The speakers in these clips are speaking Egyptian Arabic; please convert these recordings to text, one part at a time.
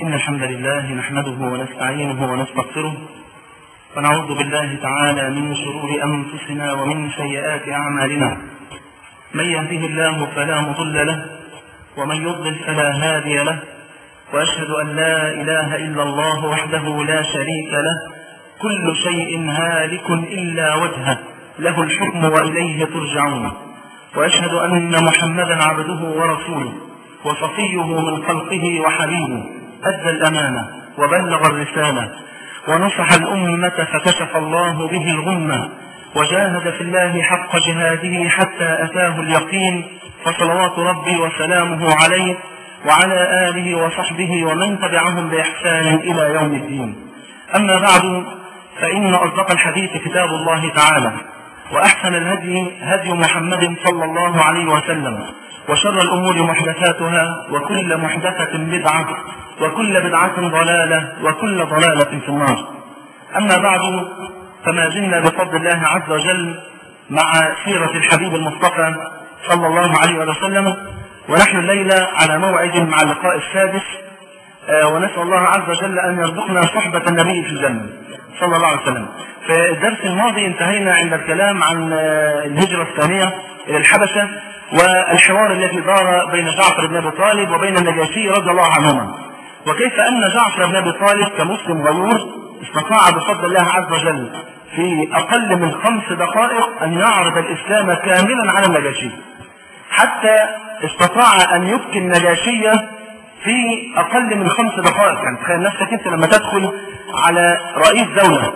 إن الحمد لله نحمده ونستعينه ونستغفره ونعوذ بالله تعالى من شرور أنفسنا ومن سيئات أعمالنا من يهده الله فلا مضل له ومن يضلل فلا هادي له وأشهد أن لا إله إلا الله وحده لا شريك له كل شيء هالك إلا وجهه له الحكم وإليه ترجعون وأشهد أن محمدا عبده ورسوله وصفيه من خلقه وحبيبه أدى الأمانة وبلغ الرسالة ونصح الأمة فكشف الله به الغمة وجاهد في الله حق جهاده حتى أتاه اليقين فصلوات ربي وسلامه عليه وعلى آله وصحبه ومن تبعهم بإحسان إلى يوم الدين أما بعد فإن أصدق الحديث كتاب الله تعالى وأحسن الهدي هدي محمد صلى الله عليه وسلم وشر الأمور محدثاتها وكل محدثة بدعة وكل بدعة ضلالة وكل ضلالة في النار أما بعد فما زلنا بفضل الله عز وجل مع سيرة الحبيب المصطفى صلى الله عليه وسلم ونحن الليلة على موعد مع اللقاء السادس ونسأل الله عز وجل أن يرزقنا صحبة النبي في الجنة صلى الله عليه وسلم في الدرس الماضي انتهينا عند الكلام عن الهجرة الثانية إلى الحبشة والحوار الذي دار بين جعفر بن أبي طالب وبين النجاشي رضي الله عنهما وكيف أن جعفر بن أبي طالب كمسلم غيور استطاع بفضل الله عز وجل في أقل من خمس دقائق أن يعرض الإسلام كاملا على النجاشي حتى استطاع أن يبكي النجاشية في أقل من خمس دقائق يعني تخيل نفسك أنت لما تدخل على رئيس دولة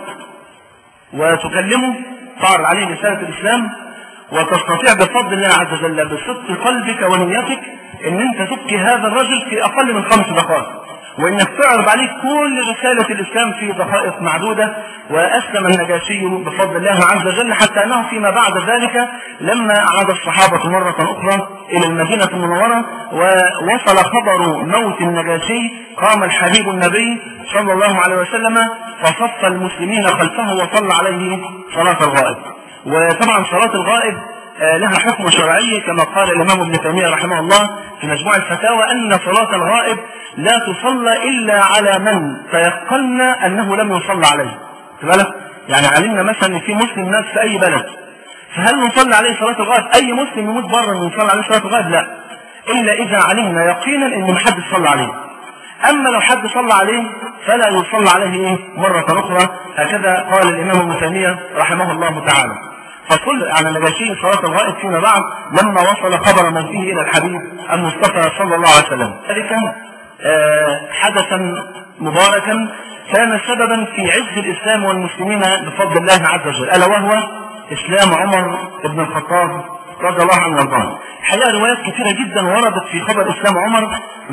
وتكلمه تعرض عليه رسالة الإسلام وتستطيع بفضل الله عز وجل بصدق قلبك ونيتك ان انت تبكي هذا الرجل في اقل من خمس دقائق وانك تعرض عليه كل رسالة الاسلام في دقائق معدودة واسلم النجاشي بفضل الله عز وجل حتى انه فيما بعد ذلك لما عاد الصحابة مرة اخرى الى المدينة المنورة ووصل خبر موت النجاشي قام الحبيب النبي صلى الله عليه وسلم فصف المسلمين خلفه وصلى عليه صلاة الغائب وطبعا صلاة الغائب لها حكم شرعي كما قال الإمام ابن تيمية رحمه الله في مجموع الفتاوى أن صلاة الغائب لا تصلى إلا على من تيقنا أنه لم يصلى عليه بالك يعني علمنا مثلا ان في مسلم مات في أي بلد فهل نصلي عليه صلاة الغائب أي مسلم يموت بره نصلي عليه صلاة الغائب لا إلا إذا علمنا يقينا أن محدش صلى عليه أما لو حد صلى عليه فلا يصلى عليه إيه مرة أخرى هكذا قال الإمام ابن تيمية رحمه الله تعالى فصل على النجاشي صلاة الغائب فيما بعد لما وصل خبر موته إلى الحبيب المصطفى صلى الله عليه وسلم ذلك حدثا مباركا كان سببا في عز الإسلام والمسلمين بفضل الله عز وجل ألا وهو إسلام عمر بن الخطاب رضي الله عنه وارضاه الحقيقة روايات كثيرة جدا وردت في خبر إسلام عمر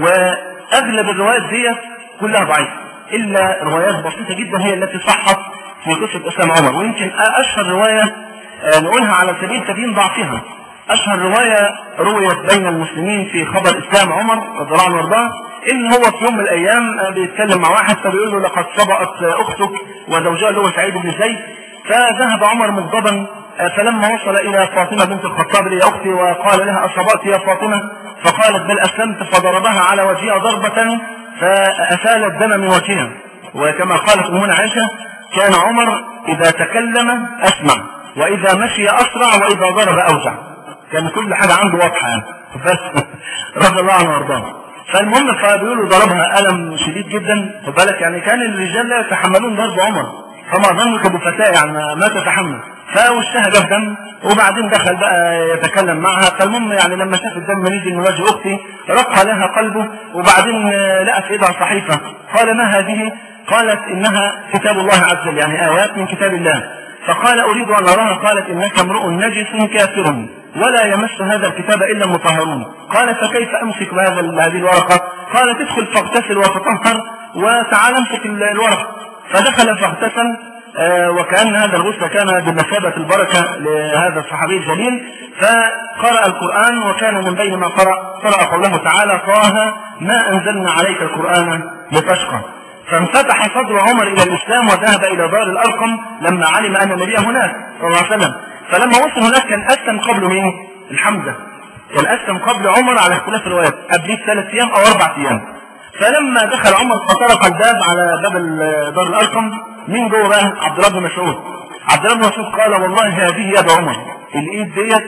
وأغلب الروايات ديت كلها ضعيفة إلا روايات بسيطة جدا هي التي صحت في قصة إسلام عمر ويمكن أشهر رواية نقولها على سبيل تبيين ضعفها أشهر رواية رويت بين المسلمين في خبر إسلام عمر رضي الله عنه وارضاه إن هو في يوم من الأيام بيتكلم مع واحد فبيقول له لقد سبقت أختك وزوجها اللي هو سعيد بن زيد فذهب عمر مغضبا فلما وصل إلى فاطمة بنت الخطاب يا أختي وقال لها أصابت يا فاطمة فقالت بل أسلمت فضربها على وجهها ضربة فأسال الدم من وجهها وكما قالت أمنا عائشة كان عمر إذا تكلم أسمع وإذا مشي أسرع وإذا ضرب أوجع كان كل حاجة عنده واضحة يعني بس رضي الله عنه وارضاه فالمهم فبيقولوا ضربها ألم شديد جدا خد بالك يعني كان الرجال لا يتحملون ضرب عمر فما ظنك بفتاة يعني ما تتحمل فوشها جاب دم وبعدين دخل بقى يتكلم معها فالمهم يعني لما شاف الدم نزل من وجه اختي رق لها قلبه وبعدين لقى في ايدها صحيفه قال ما هذه؟ قالت انها كتاب الله عز وجل يعني ايات من كتاب الله فقال اريد ان اراها قالت انك امرؤ نجس كافر ولا يمس هذا الكتاب الا المطهرون قال فكيف امسك بهذا هذه الورقه؟ قال تدخل فاغتسل وتطهر وتعال امسك الورقه فدخل فاغتسل آه وكأن هذا الغسل كان بمثابة البركة لهذا الصحابي الجليل فقرأ القرآن وكان من بين ما قرأ قرأ قوله تعالى طه ما أنزلنا عليك القرآن لتشقى فانفتح صدر عمر إلى الإسلام وذهب إلى دار الأرقم لما علم أن النبي هناك صلى الله عليه وسلم فلما وصل هناك كان أسلم قبل مين؟ الحمزة كان أسلم قبل عمر على اختلاف الروايات قبليه ثلاث أيام أو أربع أيام فلما دخل عمر فطرق الباب على باب دار الارقم مين جوه بقى عبد الله بن مسعود عبد الله بن مسعود قال والله هذه يد عمر الايد ديت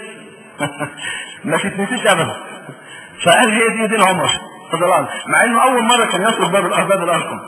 ما تتنسيش ابدا فقال هي دي دين عمر رضي الله عنه مع انه اول مره كان يطلب باب باب الارقم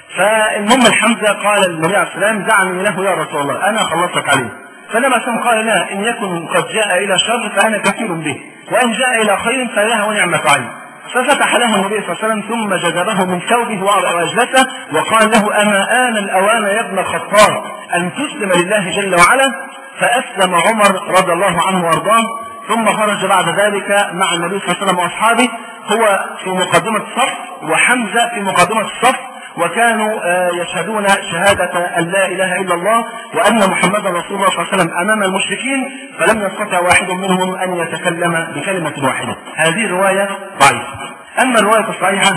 فالمهم الحمزه قال النبي عليه السلام دعني له يا رسول الله انا خلصتك عليه فالنبي عليه قال لا ان يكن قد جاء الى شر فانا كثير به وان جاء الى خير فله ونعمه عين ففتح له النبي صلى الله عليه وسلم ثم جذبه من ثوبه واجلسه وقال له اما ان الاوان يا ابن الخطاب ان تسلم لله جل وعلا فاسلم عمر رضي الله عنه وارضاه ثم خرج بعد ذلك مع النبي صلى الله عليه وسلم واصحابه هو في مقدمه الصف وحمزه في مقدمه الصف وكانوا يشهدون شهادة أن لا إله إلا الله وأن محمدا رسول الله صلى الله عليه وسلم أمام المشركين فلم يستطع واحد منهم أن يتكلم بكلمة واحدة هذه رواية ضعيفة أما الرواية الصحيحة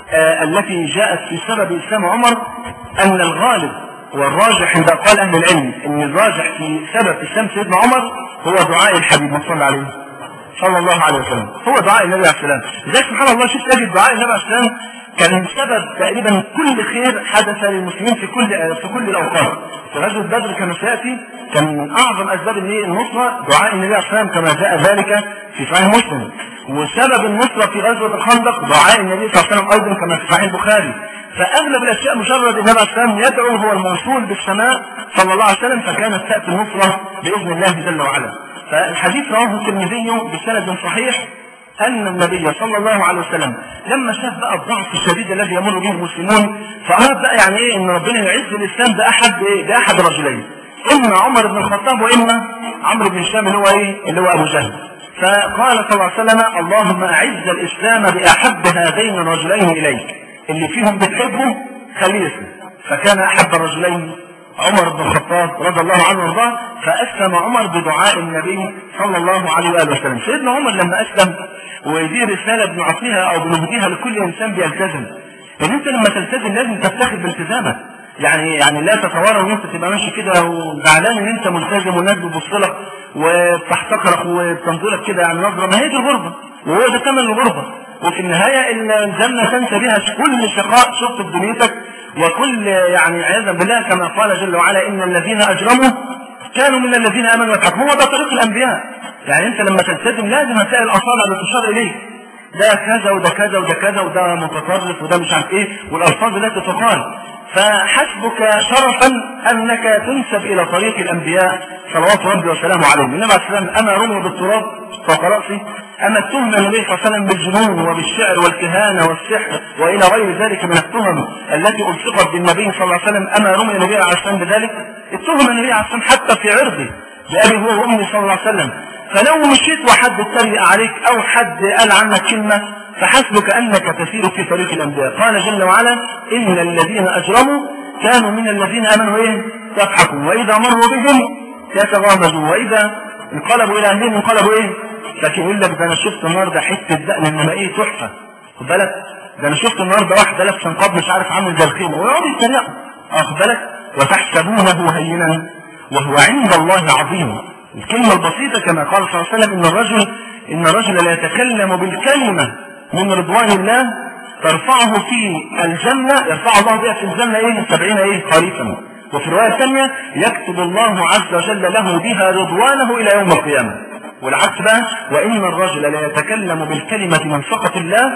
التي جاءت في سبب إسلام عمر أن الغالب والراجح عند قال أهل العلم أن الراجح في سبب إسلام سيدنا عمر هو دعاء الحبيب صلى الله عليه صلى الله عليه وسلم هو دعاء النبي عليه السلام لذلك سبحان الله شوف تجد دعاء النبي عليه السلام كان سبب تقريبا كل خير حدث للمسلمين في كل في كل الاوقات. في غزوه بدر كما سياتي كان من اعظم اسباب النصره دعاء النبي عليه الصلاه والسلام كما جاء ذلك في صحيح مسلم. وسبب النصره في غزوه الخندق دعاء النبي صلى الله عليه وسلم ايضا كما في صحيح البخاري. فاغلب الاشياء مجرد النبي عليه الصلاه والسلام يدعو هو الموصول بالسماء صلى الله عليه وسلم فكانت تاتي النصره باذن الله جل وعلا. فالحديث رواه الترمذي بسند صحيح أن النبي صلى الله عليه وسلم لما شاف بقى الضعف الشديد الذي يمر به المسلمون فأراد بقى يعني إيه إن ربنا يعز الإسلام بأحد إيه؟ بأحد رجلين إما عمر بن الخطاب وإما عمرو بن هشام اللي هو إيه؟ اللي هو أبو جهل فقال صلى الله عليه وسلم اللهم أعز الإسلام بأحب هذين الرجلين إليك اللي فيهم بتحبه خليه فكان أحب الرجلين عمر بن الخطاب رضي الله عنه وارضاه فاسلم عمر بدعاء النبي صلى الله عليه واله وسلم سيدنا عمر لما اسلم ودي رساله بنعطيها او بنهديها لكل انسان بيلتزم ان انت لما تلتزم لازم تفتخر بالتزامك يعني يعني لا تتورط ان انت تبقى ماشي كده وزعلان ان انت ملتزم والناس بتبص لك وبتحتقرك وبتنظرك كده يعني نظره ما هي دي الغربه وهو ده ثمن الغربه وفي النهايه الجنه تنسى بها كل شقاء شفت في دنيتك وكل يعني عياذا بالله كما قال جل وعلا ان الذين اجرموا كانوا من الذين امنوا يضحكون هو ده طريق الانبياء يعني انت لما تلتزم لازم هتلاقي الاصابع اللي تشار اليك ده كذا وده كذا وده كذا وده متطرف وده مش عارف ايه والالفاظ التي تقال فحسبك شرفا انك تنسب الى طريق الانبياء صلوات ربي وسلامه عليهم النبي عليه السلام اما رمي بالتراب فوق راسه اما اتهم النبي صلى الله عليه وسلم بالجنون وبالشعر والكهانه والسحر والى غير ذلك من التهم التي الصقت بالنبي صلى الله عليه وسلم اما رمي النبي عليه السلام بذلك اتهم النبي عليه السلام حتى في عرضه بابي هو وامي صلى الله عليه وسلم فلو مشيت وحد اتريق عليك او حد قال عنك كلمه فحسبك انك تسير في طريق الانبياء قال جل وعلا ان الذين اجرموا كانوا من الذين امنوا ايه يضحكون واذا مروا بهم يتغامزون واذا انقلبوا الى اهلهم انقلبوا ايه لكن يقول لك ده انا شفت النهارده حته دقن انما ايه تحفه خد بالك ده انا شفت النهارده واحده لابسه نقاب مش عارف عامل زي الخيمه ويقعدوا يتريقوا واخد بالك وتحسبونه هينا وهو عند الله عظيم الكلمه البسيطه كما قال صلى الله عليه وسلم ان الرجل ان الرجل لا يتكلم بالكلمه من رضوان الله ترفعه في الجنة يرفع الله بها في الجنة ايه سبعين ايه خريفا وفي الرواية الثانية يكتب الله عز وجل له بها رضوانه إلى يوم القيامة والعكس بقى وإن الرجل لا يتكلم بالكلمة من سخط الله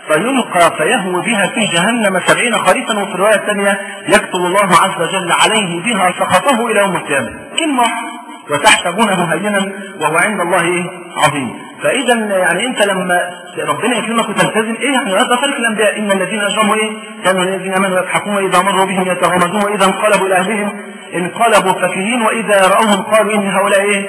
فيلقى فيهوي بها في جهنم سبعين خريفا وفي الرواية الثانية يكتب الله عز وجل عليه بها سخطه إلى يوم القيامة كلمة وتحسبونه هينا وهو عند الله ايه عظيم فاذا يعني انت لما ربنا يكرمك وتلتزم ايه يعني هذا طريق الانبياء ان الذين اجرموا ايه كانوا الذين امنوا يضحكون واذا مروا بهم يتغامزون واذا انقلبوا الى اهلهم انقلبوا فكهين واذا راوهم قالوا ان هؤلاء ايه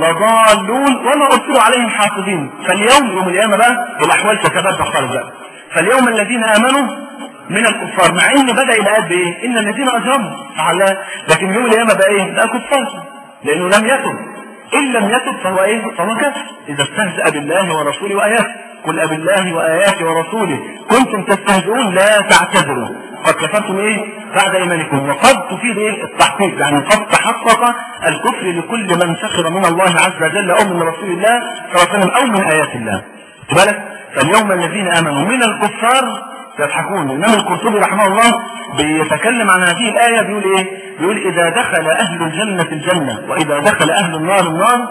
لضالون وما ارسلوا عليهم حافظين فاليوم يوم القيامه بقى الاحوال تتبدل خالص بقى فاليوم الذين امنوا من الكفار مع ان بدا الايات بايه؟ ان الذين اجرموا على لكن يوم القيامه بقى ايه؟ بقى كفار لانه لم يتب ان لم يتب فهو ايه؟ فهو كافر اذا استهزأ بالله ورسوله واياته قل أب الله وآياته ورسوله كنتم تستهزئون لا تعتذروا قد كفرتم ايه بعد ايمانكم وقد تفيد ايه التحقيق يعني قد تحقق الكفر لكل من سخر من الله عز وجل او من رسول الله صلى الله عليه وسلم او من ايات الله بالك فاليوم الذين امنوا من الكفار يضحكون الإمام القرطبي رحمه الله بيتكلم عن هذه الآية بيقول إيه؟ بيقول إذا دخل أهل الجنة الجنة وإذا دخل أهل النار النار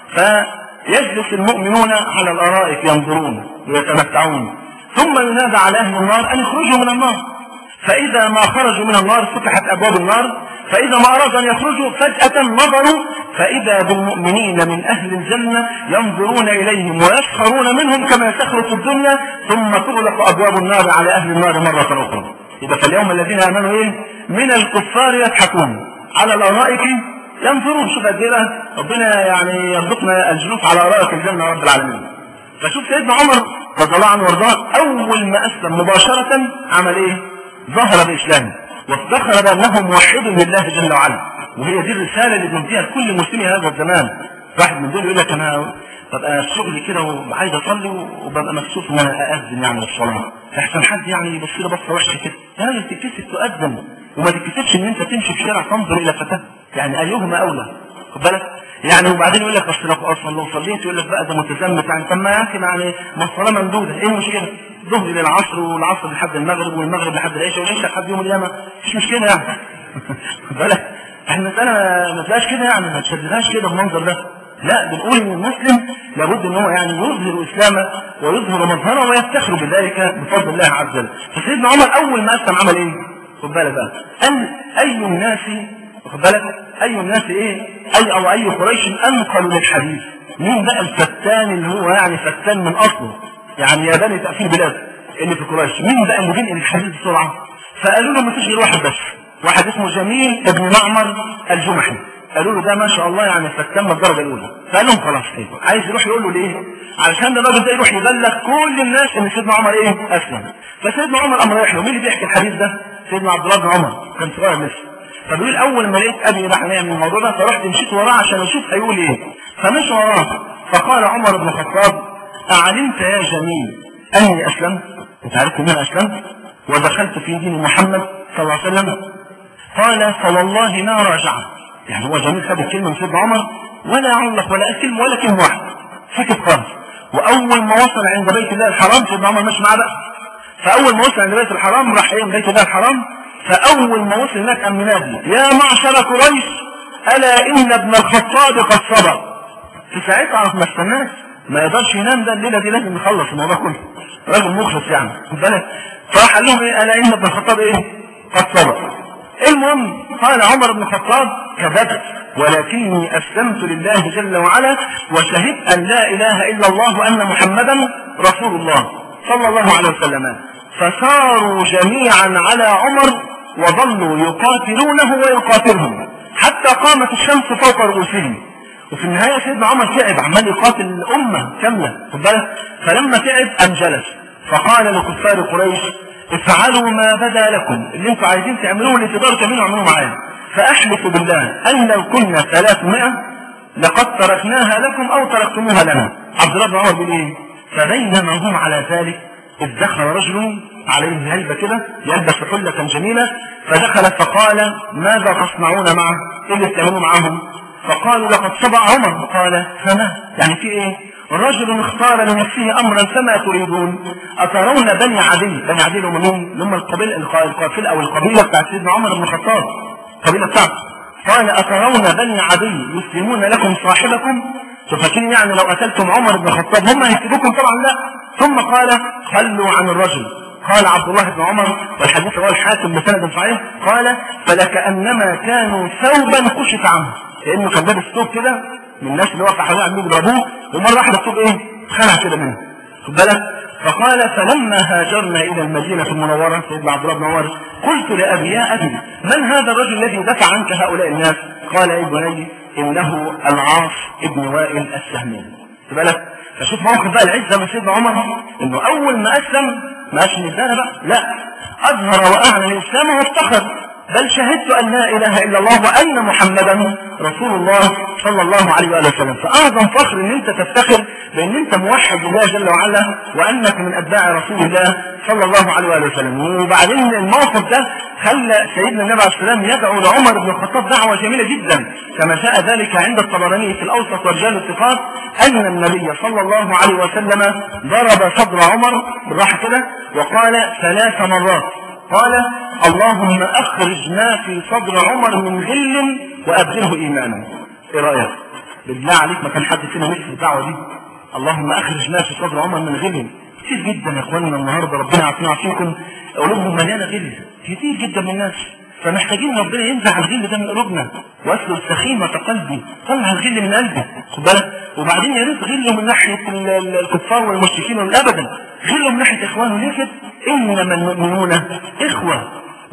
فيجلس المؤمنون على الأرائك ينظرون ويتمتعون ثم ينادى على أهل النار أن يخرجوا من النار فإذا ما خرجوا من النار فتحت أبواب النار فإذا ما أرادوا أن يخرجوا فجأة نظروا فإذا بالمؤمنين من أهل الجنة ينظرون إليهم ويسخرون منهم كما يسخر في الدنيا ثم تغلق أبواب النار على أهل النار مرة أخرى إذا فاليوم الذين آمنوا إيه؟ من الكفار يضحكون على الأرائك ينظرون شوف قد إيه ربنا يعني يرزقنا الجلوس على أرائك الجنة رب العالمين فشوف سيدنا عمر رضي الله عنه وارضاه أول ما أسلم مباشرة عمل إيه؟ ظهر بإسلامه وافتخر بأنه موحد لله جل وعلا وهي دي الرسالة اللي بنديها لكل مسلم هذا الزمان واحد من دول يقول لك أنا ببقى في شغلي كده وعايز أصلي وببقى مكسوف إن أنا أأذن يعني للصلاة أحسن حد يعني يبص لي بصة وحشة كده يا راجل تتكسف تؤذن وما تتكسفش إن أنت تمشي في شارع تنظر إلى فتاة يعني أيهما أولى خد بالك يعني وبعدين يقول لك بس لو اصلا لو صليت يقول لك بقى ده متزمت يعني طب ما يمكن يعني ما الصلاه ممدوده ايه المشكله؟ ظهر للعصر والعصر لحد المغرب والمغرب لحد العشاء والعشاء لحد يوم القيامه مش مشكله يعني بالك احنا المساله ما تبقاش كده يعني ما تشددهاش كده بالمنظر ده لا بنقول ان المسلم لابد ان هو يعني يظهر اسلامه ويظهر مظهره ويفتخر بذلك بفضل الله عز وجل فسيدنا عمر اول ما اسلم عمل ايه؟ خد بالك بقى قال اي الناس واخد بالك اي الناس ايه اي او اي قريش انقلوا للحديث مين بقى الفتان اللي هو يعني فتان من اصله يعني يا بني تأثير بلاد اللي في قريش مين بقى اللي بينقل الحديث بسرعه فقالوا له ما فيش غير واحد بس واحد اسمه جميل ابن معمر الجمحي قالوا له ده ما شاء الله يعني فتان من الدرجه الاولى فقال لهم خلاص ايه عايز يروح يقول له ليه علشان ده الراجل ده يروح يبلغ كل الناس ان سيدنا عمر ايه اسلم فسيدنا عمر قام رايح له مين اللي بيحكي الحديث ده سيدنا عبد الله بن عمر كان صغير لسه فبيقول اول ما لقيت ابي راح نايم من الموضوع ده فرحت مشيت وراه عشان اشوف هيقول ايه فمشي وراه فقال عمر بن الخطاب اعلمت يا جميل اني اسلمت انت عرفت ان انا اسلمت ودخلت في دين محمد صلى الله عليه وسلم قال فوالله ما راجعه يعني هو جميل خد الكلمه من سيدنا عمر ولا علق ولا قال كلمه ولا كلمه واحده سكت خالص واول ما وصل عند بيت الله الحرام سيدنا عمر ماشي معاه بقى فاول ما وصل عند بيت الحرام راح ايه بيت الله الحرام فأول ما وصل هناك أم منادي يا معشر قريش ألا إن ابن الخطاب قد صبر في ساعتها عرف ما استناش ما يقدرش ينام ده الليلة دي لازم يخلص الموضوع كله راجل مخلص يعني خد بالك فراح قال لهم ايه ألا إن ابن الخطاب إيه قد صبر المهم قال عمر بن الخطاب كذبت ولكني أسلمت لله جل وعلا وشهدت أن لا إله إلا الله وأن محمدا رسول الله صلى الله عليه وسلم فساروا جميعا على عمر وظلوا يقاتلونه ويقاتلهم حتى قامت الشمس فوق رؤوسهم وفي النهاية سيدنا عمر تعب عمال يقاتل الأمة كاملة خد بالك فلما تعب أم جلس فقال لكفار قريش افعلوا ما بدا لكم اللي انتم عايزين تعملوه اللي تقدروا تعملوه اعملوه معايا فأحلف بالله أن لو كنا 300 لقد تركناها لكم أو تركتموها لنا عبد الله بن عمر بيقول ايه فبينما هم على ذلك إذ دخل رجل عليه هيبة كده يلبس حلة جميلة فدخل فقال ماذا تصنعون معه؟ ايه اللي بتعملوا معهم؟ فقالوا لقد صبع عمر قال فما؟ يعني في ايه؟ رجل اختار لنفسه امرا فما تريدون؟ اترون بني عدي، بني عدي اللي هم مين؟ اللي هم القبيله القافله او القبيله بتاعت سيدنا عمر بن الخطاب القبيله بتاعته قال اترون بني عدي يسلمون لكم صاحبكم؟ فاكرين يعني لو قتلتم عمر بن الخطاب هم هيسيبوكم طبعا لا ثم قال خلوا عن الرجل قال عبد الله بن عمر والحديث رواه الحاكم بسند صحيح قال فلكأنما كانوا ثوبا كشف عنه لانه كان لابس ثوب كده من الناس اللي واقف حواليه عمالين يضربوه ومره واحده الثوب ايه خلع كده منه خد بالك فقال فلما هاجرنا الى المدينه المنوره سيدنا عبد الله بن عمر قلت لابي يا ابي من هذا الرجل الذي دفع عنك هؤلاء الناس قال يا بني انه العاص ابن وائل السهمي خد بالك فشوف موقف بقى العزه من سيدنا عمر انه اول ما اسلم ما قالش نزاهه بقى لا اظهر واعلن الاسلام وافتخر بل شهدت ان لا اله الا الله وان محمدا رسول الله صلى الله عليه وآله وسلم فأعظم فخر ان انت تفتخر بان انت موحد لله جل وعلا وانك من اتباع رسول الله صلى الله عليه وآله وسلم وبعدين الموقف ده خلى سيدنا النبي عليه السلام يدعو لعمر بن الخطاب دعوة جميلة جدا كما جاء ذلك عند الطبراني في الأوسط ورجال الثقات أن النبي صلى الله عليه وسلم ضرب صدر عمر بالراحة كده وقال ثلاث مرات قال اللهم أخرج ما في صدر عمر من غل وأبدله إيمانا إيه رأيك؟ بالله عليك ما كان حد فينا مثل الدعوة دي اللهم أخرج ما في صدر عمر من غل كتير جدا يا اخواننا النهارده ربنا يعافينا ويعافيكم قلوبهم مليانه غل كتير جدا من الناس فمحتاجين ربنا ينزع الغل ده من قلوبنا واسلل سخيمة قلبي طلع الغل من قلبي خد بالك وبعدين يا ريت غله من ناحية الكفار والمشركين ابدا غله من ناحية اخوانه ليه كده؟ انما المؤمنون اخوة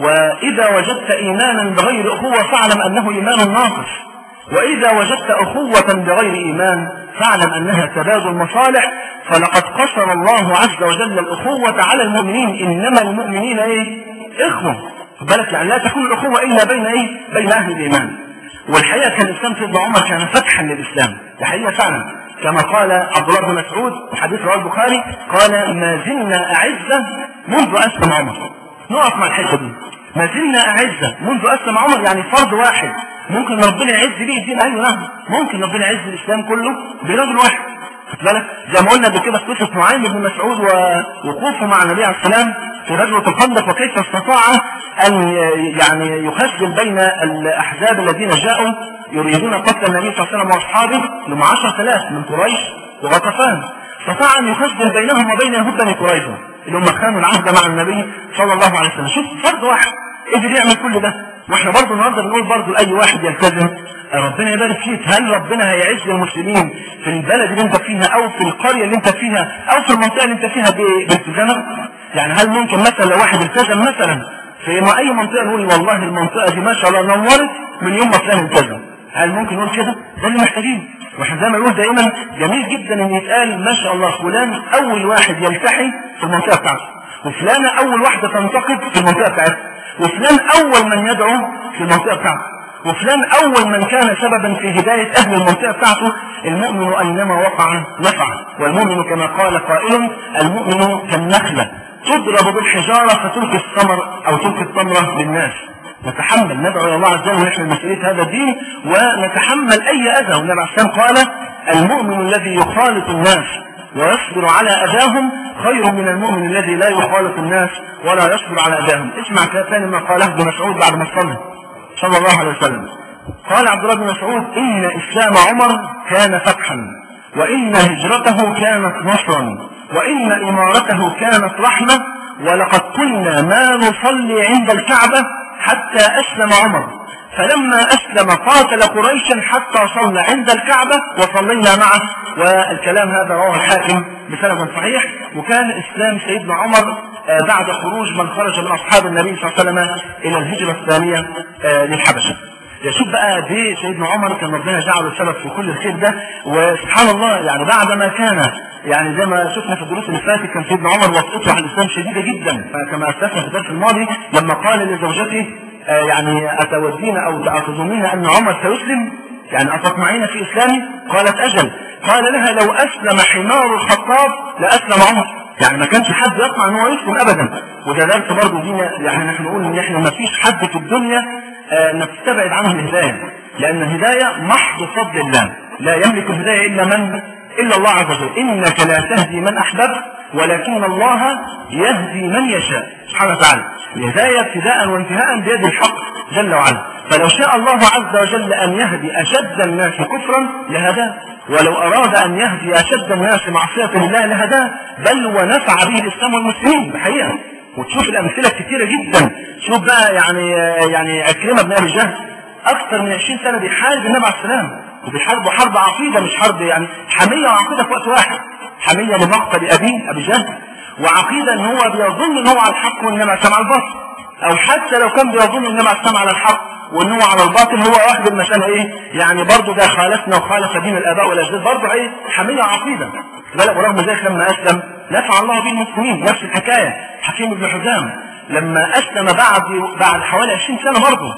واذا وجدت ايمانا بغير اخوة فاعلم انه ايمان ناقص واذا وجدت اخوة بغير ايمان فاعلم انها تبادل مصالح فلقد قصر الله عز وجل الاخوة على المؤمنين انما المؤمنين ايه اخوة خد بالك يعني لا تكون الاخوة الا بين ايه بين اهل الايمان والحقيقة كان الاسلام سيدنا عمر كان فتحا للاسلام الحقيقة فعلا كما قال عبد الله بن مسعود وحديث رواه البخاري قال ما زلنا اعزة منذ اسلم عمر نقف مع الحته دي ما زلنا اعزة منذ اسلم عمر يعني فرد واحد ممكن ربنا يعز بيه الدين ايوه نعم ممكن ربنا يعز الاسلام كله برجل واحد خد بالك زي ما قلنا قبل كده في قصه نعيم بن مسعود ووقوفه مع النبي عليه السلام في غزوه الخندق وكيف استطاع ان يعني يخزن بين الاحزاب الذين جاءوا يريدون قتل النبي صلى الله عليه وسلم واصحابه لهم 10000 من قريش وغطفان استطاع ان يخزن بينهم وبين يهود بني قريظه اللي هم خانوا العهد مع النبي صلى الله عليه وسلم شوف فرد واحد قدر يعمل كل ده واحنا برضه النهارده بنقول برضه لاي واحد يلتزم ربنا يبارك فيك هل ربنا هيعز المسلمين في البلد اللي انت فيها او في القريه اللي انت فيها او في المنطقه اللي انت فيها بالتزامك يعني هل ممكن مثلا لو واحد التزم مثلا في اي منطقه نقول والله المنطقه دي ما شاء الله نورت من يوم ما فلان التزم هل ممكن نقول كده ده اللي محتاجين واحنا زي ما نقول دايما جميل جدا ان يتقال ما شاء الله فلان اول واحد يلتحي في المنطقه بتاعته وفلانه اول واحده تنتقد في المنطقه بتاعتها وفلان اول من يدعو في المنطقه بتاعته وفلان اول من كان سببا في هدايه اهل المنطقه بتاعته المؤمن اينما وقع نفع والمؤمن كما قال قائل المؤمن كالنخله تضرب بالحجاره فتلقي الثمر او تلقي الثمره للناس نتحمل ندعو الى الله عز وجل ونحمل مسؤوليه هذا الدين ونتحمل اي اذى والنبي عليه السلام قال المؤمن الذي يخالط الناس ويصبر على اذاهم خير من المؤمن الذي لا يخالط الناس ولا يصبر على اذاهم اسمع كده ثاني ما قاله ابن مسعود بعد ما صلى صلى الله عليه وسلم قال عبد الله بن مسعود ان اسلام عمر كان فتحا وان هجرته كانت نصرا وان امارته كانت رحمه ولقد كنا ما نصلي عند الكعبه حتى اسلم عمر فلما أسلم قاتل قريشا حتى صلى عند الكعبة وصلينا معه والكلام هذا رواه الحاكم بسند صحيح وكان إسلام سيدنا عمر بعد خروج من خرج من أصحاب النبي صلى الله عليه وسلم إلى الهجرة الثانية للحبشة يشوف بقى دي سيدنا عمر كان ربنا جعله السبب في كل الخير ده وسبحان الله يعني بعد ما كان يعني زي ما شفنا في الدروس اللي فاتت كان سيدنا عمر وطئته على الاسلام شديده جدا كما اسلفنا في الدرس الماضي لما قال لزوجته آه يعني اتودين او تظنين ان عمر سيسلم يعني اتطمعين في اسلامي قالت اجل قال لها لو اسلم حمار الخطاب لاسلم عمر يعني ما كانش حد يطمع ان هو يسلم ابدا وده درس برضه دينا يعني نحن نقول ان احنا ما فيش حد في الدنيا انك تستبعد عنه الهدايه لان الهدايه محض فضل الله لا يملك الهدايه الا من الا الله عز وجل انك لا تهدي من احببت ولكن الله يهدي من يشاء سبحانه وتعالى الهدايه ابتداء وانتهاء بيد الحق جل وعلا فلو شاء الله عز وجل ان يهدي اشد الناس كفرا لهداه ولو اراد ان يهدي اشد الناس معصيه لله لهداه بل ونفع به الاسلام والمسلمين بحقيقه وتشوف الامثله كتيره جدا شوف بقى يعني يعني عكرمه بن ابي جهل اكثر من 20 سنه بيحارب النبي عليه السلام وبيحاربوا حرب عقيده مش حرب يعني حميه وعقيده في وقت واحد حميه لمقتل ابيه ابي جهل وعقيده ان هو بيظن ان هو على الحق والنبي عليه السلام على الباطل او حتى لو كان بيظن ان النبي عليه السلام على الحق وان هو على الباطل هو واخد المساله ايه يعني برضه ده خالفنا وخالف دين الاباء والاجداد برضه ايه حميه وعقيده بل ورغم ذلك لما اسلم نفع الله به المسلمين نفس الحكايه حكيم بن حزام لما اسلم بعد بعد حوالي 20 سنه برضه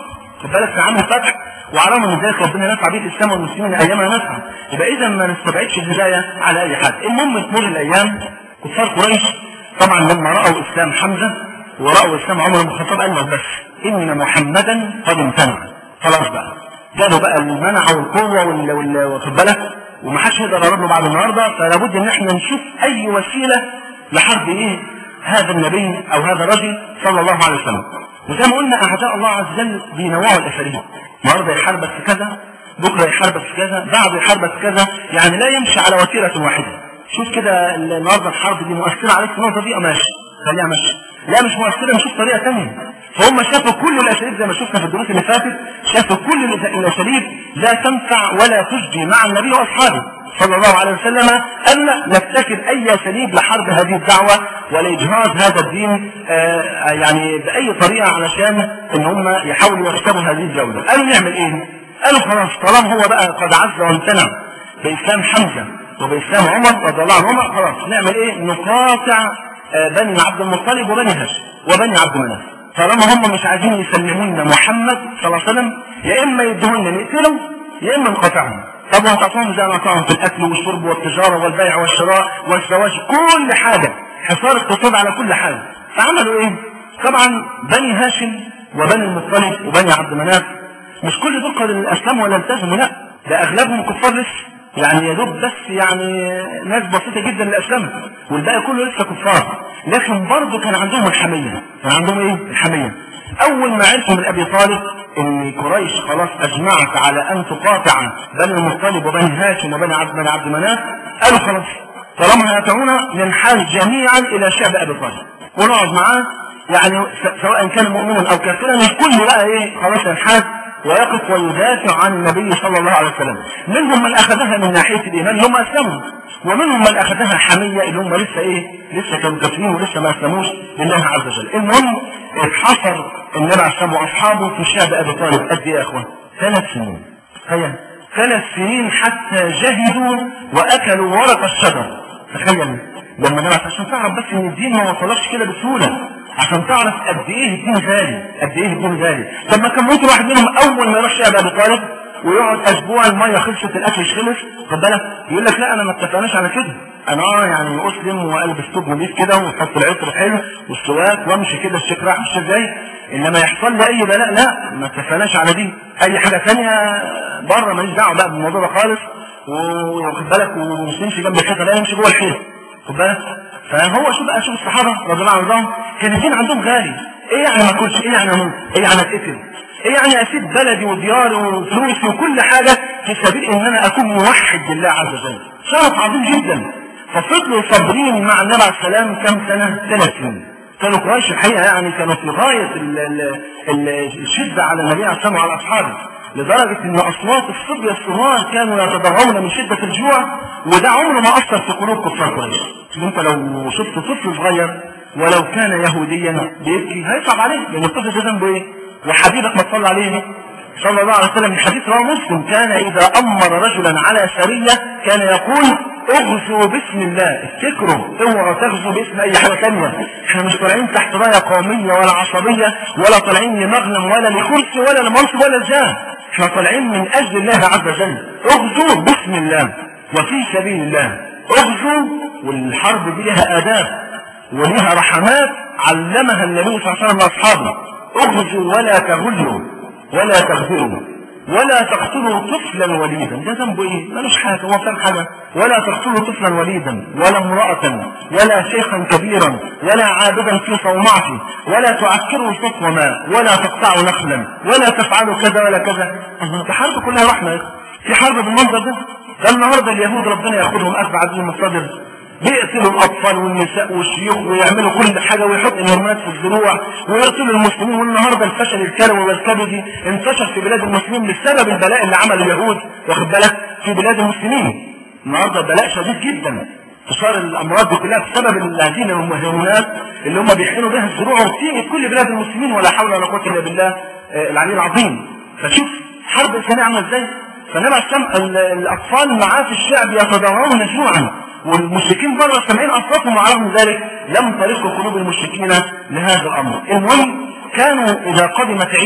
خد بالك في عام الفتح وعلى من ذلك ربنا نفع به الاسلام والمسلمين ايامها نفعا يبقى اذا ما نستبعدش الهدايه على اي حد المهم تمر الايام كفار قريش طبعا لما راوا اسلام حمزه وراوا اسلام عمر بن الخطاب قال له بس ان محمدا قد امتنع خلاص بقى جاله بقى المنع والقوه وال- وال- واخد بالك وما حدش يقدر يقرب له بعد النهارده فلا بد ان احنا نشوف اي وسيله لحرب ايه هذا النبي او هذا الرجل صلى الله عليه وسلم وزي ما قلنا اعداء الله عز وجل بينوعوا الاساليب النهارده يحاربك في كذا بكره يحاربك في كذا بعده يحاربك في كذا يعني لا يمشي على وتيره واحده شوف كده النهارده الحرب دي مؤثره عليك في النقطه دي اه ماشي خليها ماشي لا مش مؤثره نشوف طريقه ثانيه فهم شافوا كل الاساليب زي ما شفنا في الدروس اللي فاتت شافوا كل الأس- الاساليب لا تنفع ولا تجدي مع النبي واصحابه صلى الله عليه وسلم أن نبتكر أي أساليب لحرب هذه الدعوة ولإجهاز هذا الدين آه، يعني بأي طريقة علشان إن هم يحاولوا يكسبوا هذه الجولة قالوا نعمل إيه؟ قالوا خلاص طالما هو بقى قد عز وامتنع بإسلام حمزة وبإسلام عمر رضي الله عنه عمر خلاص نعمل إيه؟ نقاطع آه، بني عبد المطلب وبني هاشم وبني عبد مناف طالما هم مش عايزين يسلموا لنا محمد صلى الله عليه وسلم يا اما يدوه لنا نقتلهم يا اما نقاطعهم طب وهتعطوهم زي ما نقطعهم في الاكل والشرب والتجاره والبيع والشراء والزواج كل حاجه حصار اقتصاد على كل حاجه فعملوا ايه؟ طبعا بني هاشم وبني المطلب وبني عبد مناف مش كل دول قد اسلموا ولا التزموا لا ده اغلبهم كفار لسه يعني يا دوب بس يعني ناس بسيطه جدا اللي اسلمت والباقي كله لسه كفار لكن برضه كان عندهم الحميه كان عندهم ايه الحميه اول ما عرفوا من ابي طالب ان قريش خلاص اجمعت على ان تقاطع بني المطلب وبني هاشم وبني عبد بني عبد مناف قالوا خلاص طالما هيطيعونا ننحاز جميعا الى شعب ابي طالب ونقعد معاه يعني س- سواء كان مؤمنا او كافرا الكل بقى ايه خلاص ينحاز ويقف ويدافع عن النبي صلى الله عليه وسلم منهم من اخذها من ناحيه الايمان اللي هم اسلموا ومنهم من اخذها حميه اللي هم لسه ايه لسه كانوا كافرين ولسه ما اسلموش لله عز وجل المهم اتحصر النبي عليه الصلاه والسلام واصحابه في شعب ابي طالب قد ايه يا اخوان ثلاث سنين تخيل ثلاث سنين حتى جهدوا واكلوا ورق الشجر تخيل لما النبي عليه عشان تعرف بس ان الدين ما وصلكش كده بسهوله عشان تعرف قد ايه الدين غالي قد ايه الدين غالي طب ما كان ممكن واحد منهم اول ما يروح شعب ابي طالب ويقعد اسبوع الميه خلصت الاكل مش خلص خد بالك يقول لك لا انا ما اتفقناش على كده انا اه يعني اسلم والبس ثوب نضيف كده واحط العطر حلو والسواك وامشي كده الشيك راح الشيك جاي انما يحصل لي اي بلاء لا ما اتفقناش على دي اي حاجه ثانيه بره ماليش دعوه بقى بالموضوع ده خالص واخد بالك ومش نمشي جنب الحيطه لا نمشي جوه الحيطه خد بالك فهو شوف بقى شوف الصحابه رضي الله عنهم كان الدين عندهم غالي ايه يعني ما اكلش ايه يعني اموت ايه يعني اتقتل ايه يعني اسيب بلدي ودياري وفلوسي وكل حاجه في سبيل ان انا اكون موحد لله عز وجل شرف عظيم جدا ففضلوا صابرين مع النبي عليه السلام كم سنه ثلاث سنين كانوا قريش الحقيقه يعني كانوا في غايه ال ال ال الشده على النبي عليه السلام وعلى اصحابه لدرجة ان اصوات الصبية الصغار كانوا يتضرعون من شدة الجوع وده عمره ما اثر في قلوب كفار قريش انت لو شفت طفل صغير ولو كان يهوديا بيبكي هيصعب عليه لان الطفل ده ذنبه ايه وحبيبك ما تصلى عليه صلى الله عليه وسلم الحديث رواه مسلم كان اذا امر رجلا على سرية كان يقول اغزوا باسم الله افتكروا اوعوا تغزوا باسم اي حاجه ثانيه احنا مش طالعين تحت رايه قوميه ولا عصبيه ولا طالعين لمغنم ولا لكرسي ولا لمنصب ولا لجاه احنا طالعين من اجل الله عز وجل اغزوا باسم الله وفي سبيل الله اغزوا والحرب دي لها اداب ولها رحمات علمها النبي صلى الله عليه وسلم لاصحابه اغزوا ولا تغزوا ولا تغفروا ولا تقتلوا طفلا وليدا ده ذنبه ايه ملوش حاجه هو فاهم حاجه ولا تقتلوا طفلا وليدا ولا امراه ولا شيخا كبيرا ولا عابدا في صومعته ولا تعكروا سطو ماء ولا تقطعوا نخلا ولا تفعلوا كذا ولا كذا الله حرب كلها رحمه في حرب بالمنظر ده ده النهارده اليهود ربنا ياخذهم اخذ عزيز المصادر بيقتلوا الاطفال والنساء والشيوخ ويعملوا كل حاجه ويحطوا الهرمونات في الزروع ويقتلوا المسلمين والنهارده الفشل الكلوي والكبدي انتشر في بلاد المسلمين بسبب البلاء اللي عمله اليهود واخد بالك في بلاد المسلمين النهارده بلاء شديد جدا انتشار الامراض دي كلها بسبب هذه الهرمونات اللي هم بيحقنوا بها الزروع وفي كل بلاد المسلمين ولا حول ولا قوه الا بالله العلي العظيم فشوف حرب الاسلاميه عامله ازاي فنبع الاطفال معاه في الشعب يتضررون جوعا والمشركين بره سامعين اصواتهم وعلى ذلك لم ترق قلوب المشركين لهذا الامر المهم كانوا اذا قدمت عير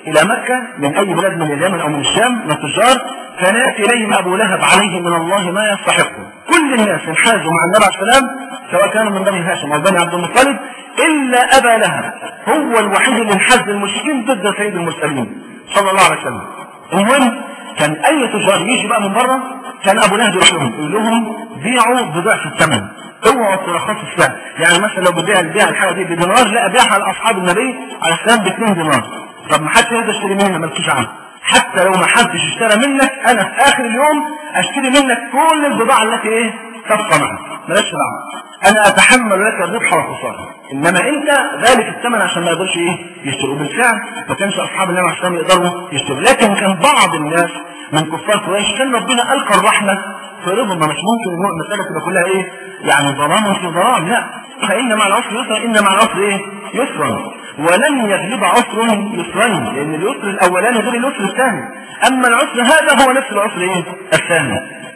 الى مكه من اي بلاد من اليمن او من الشام من التجار كان ياتي اليهم ابو لهب عليه من الله ما يستحقه كل الناس انحازوا مع النبي عليه السلام سواء كانوا من بني هاشم او بني عبد المطلب الا ابا لهب هو الوحيد اللي انحاز للمشركين ضد سيد المرسلين صلى الله عليه وسلم المهم كان اي تجار يجي بقى من بره كان ابو لهب يروح لهم يقول لهم بيعوا بضعف الثمن اوعوا ترخصوا السعر يعني مثلا لو ببيع البيع الحاجه دي بدينار لا ابيعها لاصحاب النبي عليه السلام ب 2 دينار طب ما حدش يقدر يشتري مني مالكيش عنه حتى لو ما حدش اشترى منك انا في اخر اليوم اشتري منك كل البضاعه التي ايه تبقى معك مالكش دعوه انا اتحمل لك الربح والخساره انما انت ذلك الثمن عشان ما يقدرش ايه يشتروا بالفعل ما كانش اصحاب النبي عليه السلام يقدروا يشتروا لكن كان بعض الناس من كفار قريش كان ربنا القى الرحمه في رضا ما مش ممكن المساله تبقى كلها ايه يعني ظلام في ظلام لا فان مع العسر يسرا ان مع العسر ايه يسرا ولن يغلب عسر يسرين لان اليسر الاولاني غير اليسر الثاني اما العسر هذا هو نفس العسر ايه الثاني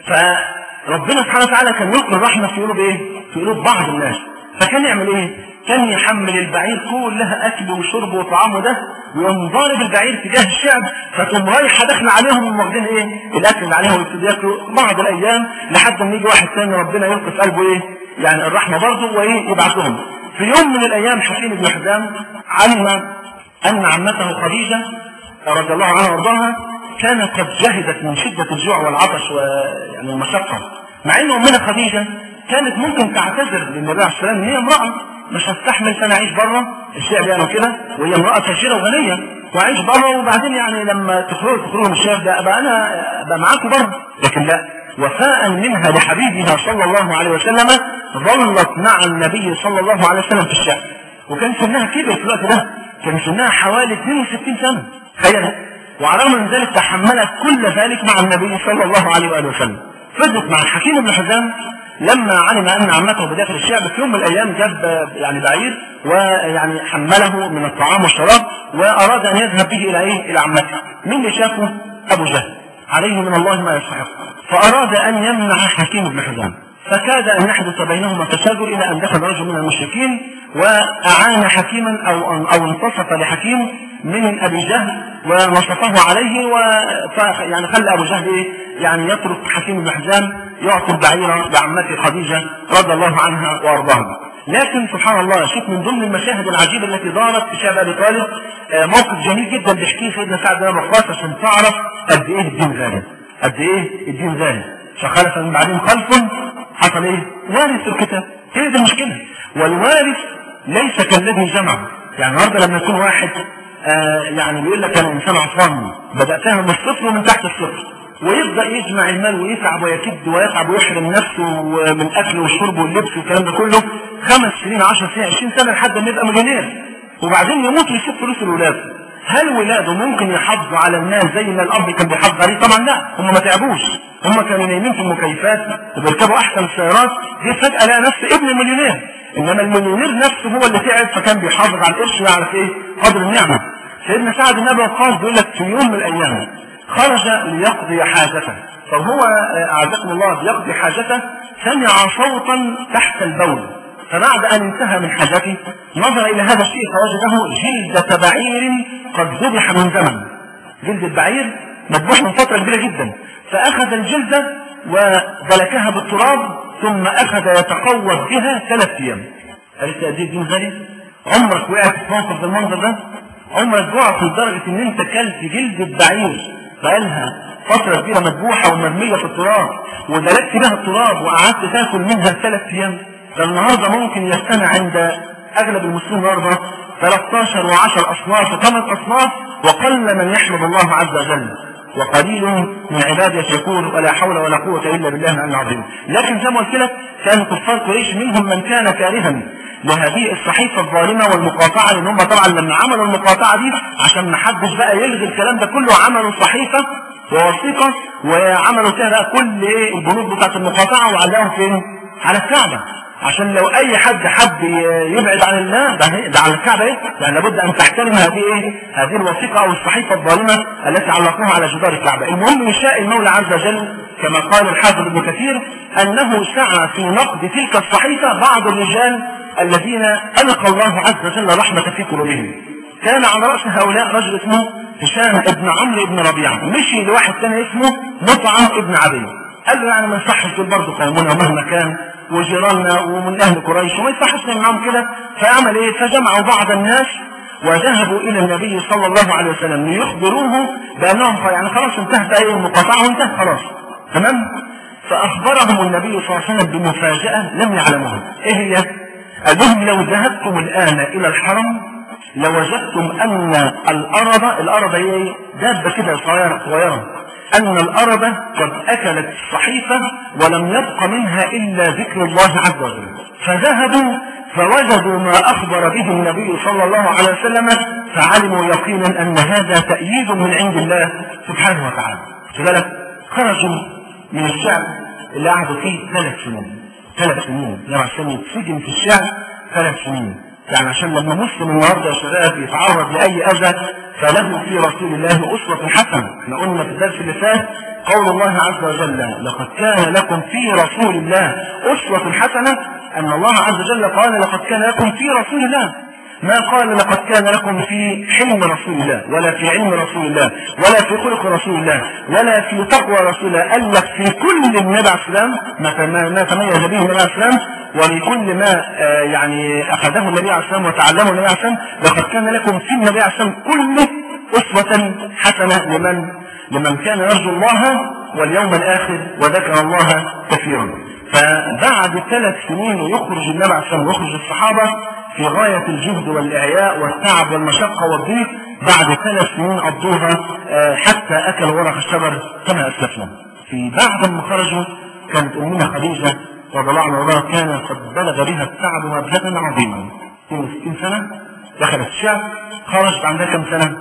فربنا سبحانه وتعالى كان يلقي الرحمه في قلوب ايه في قلوب بعض الناس فكان يعمل ايه كان يحمل البعير كلها اكل وشرب وطعام وده ويقوم ضارب البعير تجاه الشعب فتقوم رايحه داخله عليهم واخدين ايه الاكل اللي عليهم ويبتدوا ياكلوا بعض الايام لحد ما يجي واحد ثاني ربنا يلقي في قلبه ايه يعني الرحمه برضه وايه يبعث لهم في يوم من الايام حكيم بن حزام علم ان عمته خديجه رضي الله عنها وارضاها كانت قد جهدت من شده الجوع والعطش ويعني المشقه مع ان امنا خديجه كانت ممكن تعتذر للنبي عليه السلام ان هي امراه مش هستحمل سنة اعيش بره الشعب يعني كده وهي امرأة فقيرة وغنية واعيش بره وبعدين يعني لما تخرجوا تخرجوا من الشعب ده ابقى انا ابقى معاكم بره لكن لا وفاء منها لحبيبها صلى الله عليه وسلم ظلت مع النبي صلى الله عليه وسلم في الشعب وكان سنها كبر في الوقت ده كان سنها حوالي 62 سنة تخيل وعلى الرغم من ذلك تحملت كل ذلك مع النبي صلى الله عليه واله وسلم فضلت مع الحكيم بن حزام لما علم ان عمته بداخل الشعب في يوم من الايام جاب يعني بعير ويعني حمله من الطعام والشراب واراد ان يذهب به الى ايه؟ الى عمته. مين اللي شافه؟ ابو جهل. عليه من الله ما يستحق. فاراد ان يمنع حكيم بن حزام. فكاد ان يحدث بينهما تشاجر الى ان دخل رجل من المشركين واعان حكيما او او انتصف لحكيم من ابي جهل ونصفه عليه و يعني خلى ابو جهل ايه؟ يعني يترك حكيم بن حزام يعطي البعير لعمته خديجه رضي الله عنها وارضاها. لكن سبحان الله شوف من ضمن المشاهد العجيبه التي دارت في شعب ابي طالب موقف جميل جدا بيحكيه سيدنا سعد بن وقاص عشان تعرف قد ايه الدين غالي. قد ايه الدين غالي. فخلف من بعدهم خلف حصل ايه؟ وارث الكتاب. هي دي المشكله. والوارث ليس كالذي جمع. يعني النهارده لما يكون واحد آه يعني بيقول لك انا انسان عصامي بداتها من الصفر ومن تحت الصفر ويبدا يجمع المال ويتعب ويكد ويتعب ويحرم نفسه من اكل والشرب واللبس والكلام ده كله خمس سنين 10 سنين 20 سنه لحد ما يبقى مليونير وبعدين يموت ويسيب فلوس الولاد هل ولاده ممكن يحافظوا على المال زي ما الاب كان بيحافظ عليه؟ طبعا لا هم ما تعبوش هم كانوا نايمين في المكيفات وبيركبوا احسن السيارات دي فجاه لقى نفسه ابن مليونير انما المليونير نفسه هو اللي تعب فكان بيحافظ على القرش ويعرف ايه قدر النعمه سيدنا سعد بن ابي وقاص بيقول لك في يوم من الايام خرج ليقضي حاجته فهو اعزكم الله بيقضي حاجته سمع صوتا تحت البول فبعد ان انتهى من حاجته نظر الى هذا الشيء فوجده جلدة بعير قد ذبح من زمن جلد البعير مذبوح من فترة كبيرة جدا فأخذ الجلدة ودلكها بالتراب ثم أخذ يتقوض بها ثلاث أيام عرفت قد ايه الدين غالي؟ عمرك وقعت في موقف بالمنظر ده؟ عمرك جوعت لدرجة إن أنت كلت جلد البعير بقالها فترة كبيرة مذبوحة ومرمية في التراب ودلكت بها التراب وقعدت تاكل منها ثلاث أيام ده النهارده ممكن يجتمع عند اغلب المسلمين النهارده 13 و10 اصناف وثمان اصناف وقل من يحمد الله عز وجل وقليل من عبادي الشكور ولا حول ولا قوة إلا بالله العلي العظيم لكن زي ما قلت لك كان كفار قريش منهم من كان كارها لهذه الصحيفة الظالمة والمقاطعة لأن هم طبعا لما عملوا المقاطعة دي عشان ما حدش بقى يلغي الكلام ده كله عملوا صحيفة ووثيقة وعملوا فيها بقى كل ايه البنود بتاعت المقاطعة وعلقوها فين؟ على الكعبة عشان لو اي حد حب يبعد عن الله ده, ده على الكعبه ايه؟ يعني لابد ان تحترم هذه ايه؟ هذه الوثيقه او الصحيفه الظالمه التي علقوها على جدار الكعبه، المهم يشاء المولى عز وجل كما قال الحافظ ابن كثير انه سعى في نقد تلك الصحيفه بعض الرجال الذين القى الله عز وجل رحمه في قلوبهم. كان على راس هؤلاء رجل اسمه هشام ابن عمرو بن ربيعة مشي لواحد تاني اسمه مطعم ابن عدي قال له يعني ما يصحش دول برضه قومنا مهما كان وجيراننا ومن اهل قريش وما يصحش نعمل معاهم كده فعمل ايه فجمعوا بعض الناس وذهبوا الى النبي صلى الله عليه وسلم ليخبروه بانهم يعني خلاص انتهت ايه المقاطعه وانتهت خلاص تمام فاخبرهم النبي صلى الله عليه وسلم بمفاجاه لم يعلموها ايه هي؟ قال لهم لو ذهبتم الان الى الحرم لوجدتم ان الارض الارض هي ايه؟ دابه كده صغيره صغيره ان الارض قد اكلت الصحيفه ولم يبق منها الا ذكر الله عز وجل فذهبوا فوجدوا ما أخبر به النبي صلى الله عليه وسلم فعلموا يقينا أن هذا تأييد من عند الله سبحانه وتعالى لذلك خرجوا من الشعب اللي قعدوا فيه ثلاث سنين ثلاث سنين يعني عشان يتسجن في الشعب ثلاث سنين يعني عشان لما مسلم النهارده يا شباب يتعرض لاي اذى فله في رسول الله اسوه حسنه احنا قلنا في الدرس اللي فات قول الله عز وجل لقد كان لكم في رسول الله اسوه حسنه ان الله عز وجل قال لقد كان لكم في رسول الله ما قال لقد كان لكم في حلم رسول الله ولا في علم رسول الله ولا في خلق رسول الله ولا في تقوى رسول الله قال لك في كل النبي عليه السلام ما تميز به النبي عليه السلام ولكل ما آه يعني اخذه النبي عليه السلام وتعلمه النبي عليه السلام لقد كان لكم في النبي عليه السلام كله اسوه حسنه لمن لمن كان يرجو الله واليوم الاخر وذكر الله كثيرا فبعد ثلاث سنين يخرج النبي عليه السلام ويخرج الصحابه في غاية الجهد والإعياء والتعب والمشقة والضيق بعد ثلاث سنين قضوها حتى أكلوا ورق الشجر كما أسلفنا. في بعد ما خرجوا كانت أمنا خديجة رضي الله عنها كان قد بلغ بها التعب مبلغا عظيما. 62 سنة دخلت الشعب خرجت عندها كم سنة؟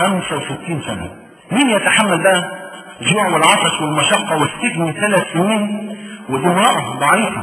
65 سنة. مين يتحمل بقى الجوع والعطش والمشقة والسجن ثلاث سنين ودي امرأة ضعيفة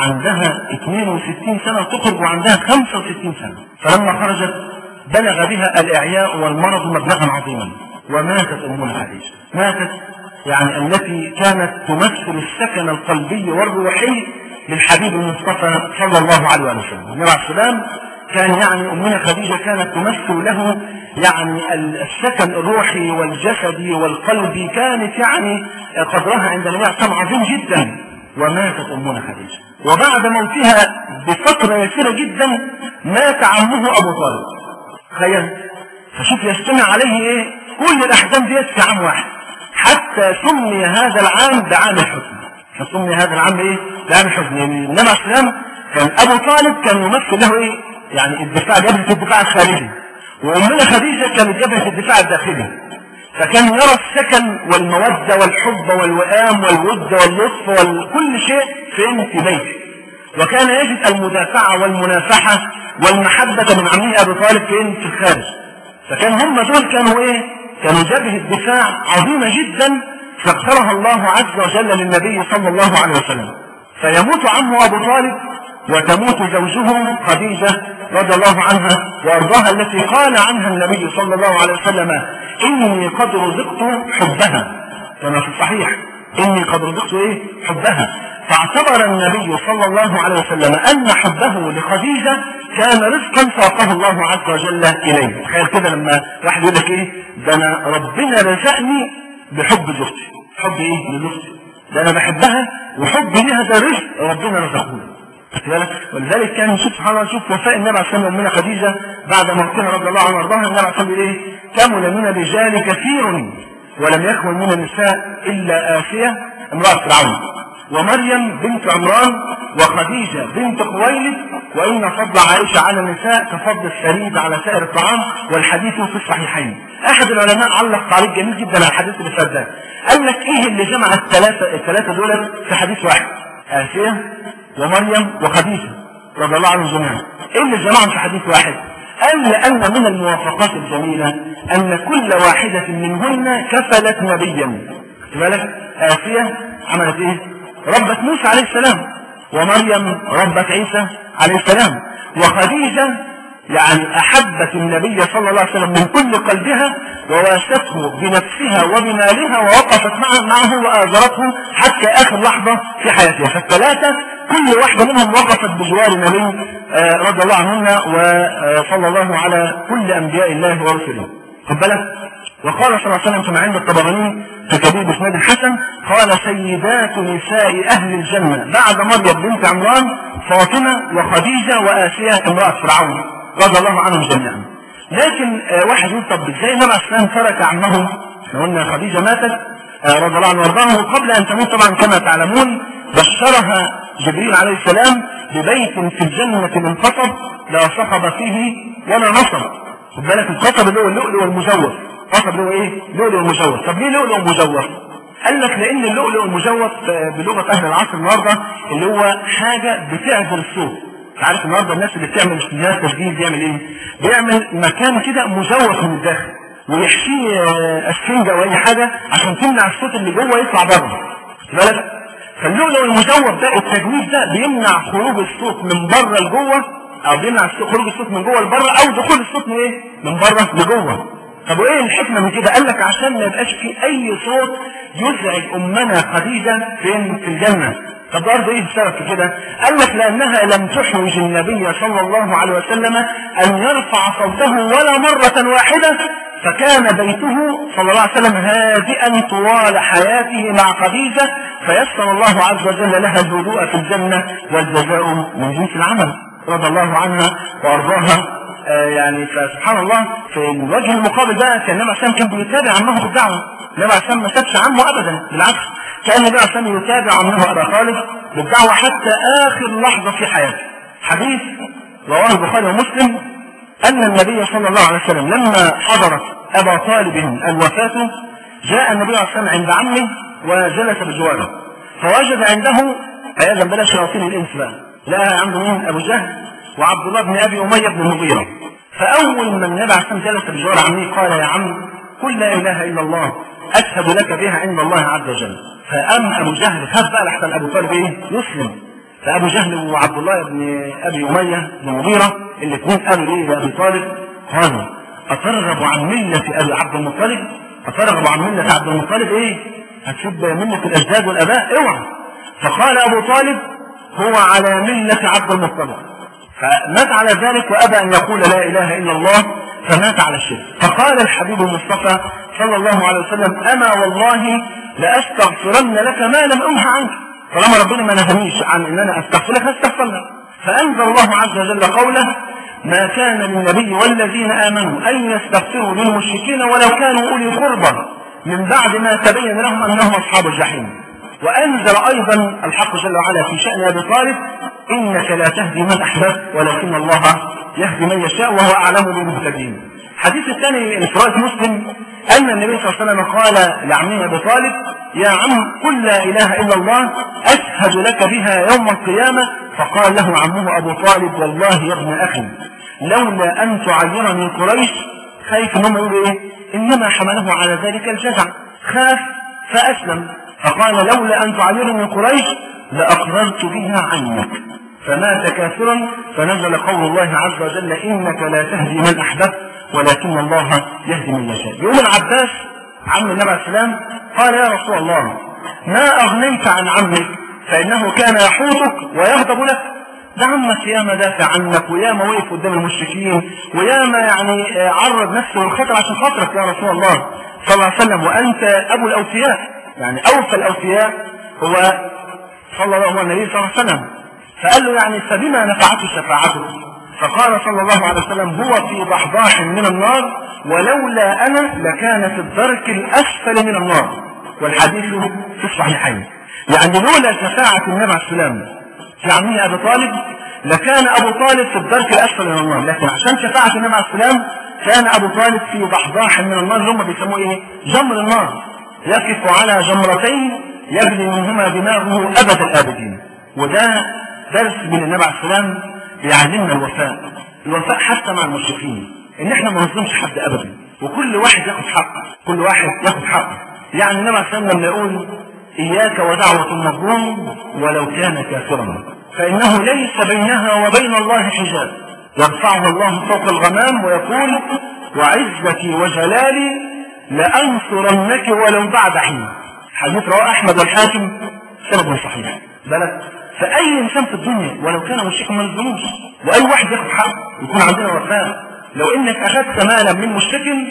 عندها 62 سنة تخرج وعندها 65 سنة فلما خرجت بلغ بها الإعياء والمرض مبلغا عظيما وماتت أمنا خديجة ماتت يعني التي كانت تمثل السكن القلبي والروحي للحبيب المصطفى صلى الله عليه وسلم النبي عليه السلام كان يعني أمنا خديجة كانت تمثل له يعني السكن الروحي والجسدي والقلبي كانت يعني قدرها عند النبي عليه السلام عظيم جدا وماتت أمنا خديجة وبعد موتها بفترة يسيرة جدا مات عمه أبو طالب تخيل فشوف يجتمع عليه إيه كل الأحزان ديت في عام واحد حتى سمي هذا العام بعام الحزن فسمي هذا العام إيه بعام الحزن يعني النبي عليه السلام كان أبو طالب كان يمثل له إيه يعني الدفاع جبهة الدفاع الخارجي وأمنا خديجة كانت جبهة الدفاع الداخلي فكان يرى السكن والمودة والحب والوئام والود واللطف وكل شيء فين في بيته وكان يجد المدافعة والمنافحة والمحبة من عمه أبي طالب فين في الخارج فكان هم دول كانوا إيه كانوا جبهة دفاع عظيمة جدا سخرها الله عز وجل للنبي صلى الله عليه وسلم فيموت عمه أبو طالب وتموت زوجه خديجة رضي الله عنها وأرضاها التي قال عنها النبي صلى الله عليه وسلم إني قد رزقت حبها كما في الصحيح إني قد رزقت إيه حبها فاعتبر النبي صلى الله عليه وسلم أن حبه لخديجة كان رزقا ساقه الله عز وجل إليه تخيل كده لما واحد يقول لك إيه ده أنا ربنا رزقني بحب زوجتي حب إيه لزوجتي ده أنا بحبها وحبي لها ده رزق ربنا رزقه بالك ولذلك كان نشوف سبحان الله نشوف وفاء النبي عليه الصلاه امنا خديجه بعد موتها رضي الله عنها وارضاها النبي عليه الصلاه ايه؟ كمل من الرجال كثير ولم يكمل من النساء الا اسيه امراه فرعون ومريم بنت عمران وخديجة بنت خويلد وإن فضل عائشة على النساء كفضل الثريد على سائر الطعام والحديث في الصحيحين. أحد العلماء علق تعليق جميل جدا على الحديث اللي فات ده. قال لك إيه اللي جمع الثلاثة الثلاثة دول في حديث واحد؟ آسية ومريم وخديجة رضي الله عنهم جميعا ايه اللي جمعهم في حديث واحد قال لأن من الموافقات الجميلة أن كل واحدة منهن كفلت نبيا بالك آسية عملت ايه ربت موسى عليه السلام ومريم ربت عيسى عليه السلام وخديجة يعني أحبت النبي صلى الله عليه وسلم من كل قلبها وواسته بنفسها وبمالها ووقفت معه, معه وآزرته حتى آخر لحظة في حياتها فالثلاثة كل واحدة منهم وقفت بجوار النبي رضي الله عنهن وصلى الله على كل أنبياء الله ورسله خد بالك وقال صلى الله عليه وسلم كما عند الطبراني في كبير بسناد الحسن قال سيدات نساء اهل الجنه بعد مريم بنت عمران فاطمه وخديجه واسيه امراه فرعون رضي الله عنهم جميعا لكن آه واحد يقول طب ازاي النبي عليه السلام ترك عمه احنا قلنا خديجه ماتت آه رضي الله عنها وارضاها قبل ان تموت طبعا كما تعلمون بشرها جبريل عليه السلام ببيت في الجنه منقطب لا صخب فيه ولا نصب خد بالك القصب اللي هو اللؤلؤ والمجوف قصب اللي هو ايه؟ لؤلؤ ومجوف طب ليه لؤلؤ ومجوف؟ قال لك لان اللؤلؤ المجوف بلغه اهل العصر النهارده اللي هو حاجه بتعزل الصوت عارف النهارده الناس اللي بتعمل استناد تسجيل بيعمل ايه؟ بيعمل مكان كده مجوف من الداخل ويحشيه اسفنجه او اي حاجه عشان تمنع الصوت اللي جوه يطلع بره بالك؟ فاللؤلؤ المجوف ده التجويف ده بيمنع خروج الصوت من بره لجوه او بيمنع خروج الصوت من جوه لبره او دخول الصوت من ايه؟ من بره لجوه طب وايه الحكمه من كده؟ قال لك عشان ما يبقاش في اي صوت يزعج امنا خديجه فين في الجنه. طب برضه ايه السبب في كده؟ قال لك لانها لم تحوج النبي صلى الله عليه وسلم ان يرفع صوته ولا مره واحده فكان بيته صلى الله عليه وسلم هادئا طوال حياته مع خديجه فيسر الله عز وجل لها الهدوء في الجنه والجزاء من جنس العمل رضي الله عنها وارضاها آه يعني فسبحان الله في الوجه المقابل بقى كان النبي عليه كان بيتابع عمه بالدعوه النبي عليه ما سابش عمه ابدا بالعكس كان النبي عليه يتابع عمه ابا طالب بالدعوه حتى اخر لحظه في حياته حديث رواه البخاري ومسلم ان النبي صلى الله عليه وسلم لما حضرت ابا طالب الوفاه جاء النبي عليه الصلاه عند عمه وجلس بجواره فوجد عنده عياذا بالله شياطين الانس بقى لقى عنده مين ابو جهل وعبد الله بن ابي اميه بن المغيره فاول ما النبي عليه الصلاه جلس بجوار عمه قال يا عم قل لا اله الا الله اشهد لك بها عند الله عز وجل فقام ابو جهل خاف بقى لحسن ابو طالب ايه يسلم فابو جهل وعبد الله بن ابي اميه بن المغيره الاثنين قالوا ايه لابي طالب قالوا اترغب عن مله ابي عبد المطلب اترغب عن مله عبد المطلب ايه هتسيب مله الاجداد والاباء اوعى فقال ابو طالب هو على مله عبد المطلب فمات على ذلك وابى ان يقول لا اله الا الله فمات على الشرك فقال الحبيب المصطفى صلى الله عليه وسلم اما والله لاستغفرن لك ما لم انه عنك طالما ربنا ما نهانيش عن ان انا استغفر لك استغفر لك فانزل الله عز وجل قوله ما كان للنبي والذين امنوا ان يستغفروا للمشركين ولو كانوا اولي قربى من بعد ما تبين لهم انهم اصحاب الجحيم وانزل ايضا الحق جل وعلا في شان ابي طالب انك لا تهدي من احببت ولكن الله يهدي من يشاء وهو اعلم بالمهتدين. الحديث الثاني في روايه مسلم ان النبي صلى الله عليه وسلم قال لعمه ابي طالب يا عم قل لا اله الا الله اشهد لك بها يوم القيامه فقال له عمه ابو طالب والله يا ابن اخي لولا ان تعيرني قريش خايف انهم يقولوا ايه؟ انما حمله على ذلك الجزع خاف فاسلم فقال لولا ان تعيرني قريش لاقررت بها عينك فمات كافرا فنزل قول الله عز وجل انك لا تهدي من احببت ولكن الله يهدي من يشاء يقول العباس عم النبي عليه السلام قال يا رسول الله ما اغنيت عن عمك فانه كان يحوطك ويغضب لك ده عمك ياما دافع عنك وياما وقف قدام المشركين وياما يعني عرض نفسه للخطر عشان خاطرك يا رسول الله صلى الله عليه وسلم وانت ابو الاوفياء يعني اوفى الاوفياء هو صلى الله عليه النبي صلى الله عليه وسلم فقال له يعني فبما نفعته شفاعته فقال صلى الله عليه وسلم هو في ضحضاح من النار ولولا انا لكان في الدرك الاسفل من النار والحديث في الصحيحين يعني لولا شفاعة النبي عليه السلام في عمه ابي طالب لكان ابو طالب في الدرك الاسفل من النار لكن عشان شفاعة النبي عليه السلام كان ابو طالب في ضحضاح من النار اللي هم بيسموه ايه؟ جمر النار يقف على جمرتين يجري منهما دماغه ابد الابدين وده درس من النبي عليه السلام بيعلمنا الوفاء الوفاء حتى مع المشركين ان احنا ما نظلمش حد ابدا وكل واحد ياخد حقه كل واحد ياخد حقه يعني النبي عليه السلام لما يقول اياك ودعوه المظلوم ولو كان كافرا فانه ليس بينها وبين الله حجاب يرفعه الله فوق الغمام ويقول وعزتي وجلالي لانصرنك ولو بعد حين حديث رواه احمد والحاكم سند صحيح بلد فاي انسان في الدنيا ولو كان مشركا ما يظلموش واي واحد ياخد حقه يكون عندنا وفاء لو انك اخذت مالا من مشرك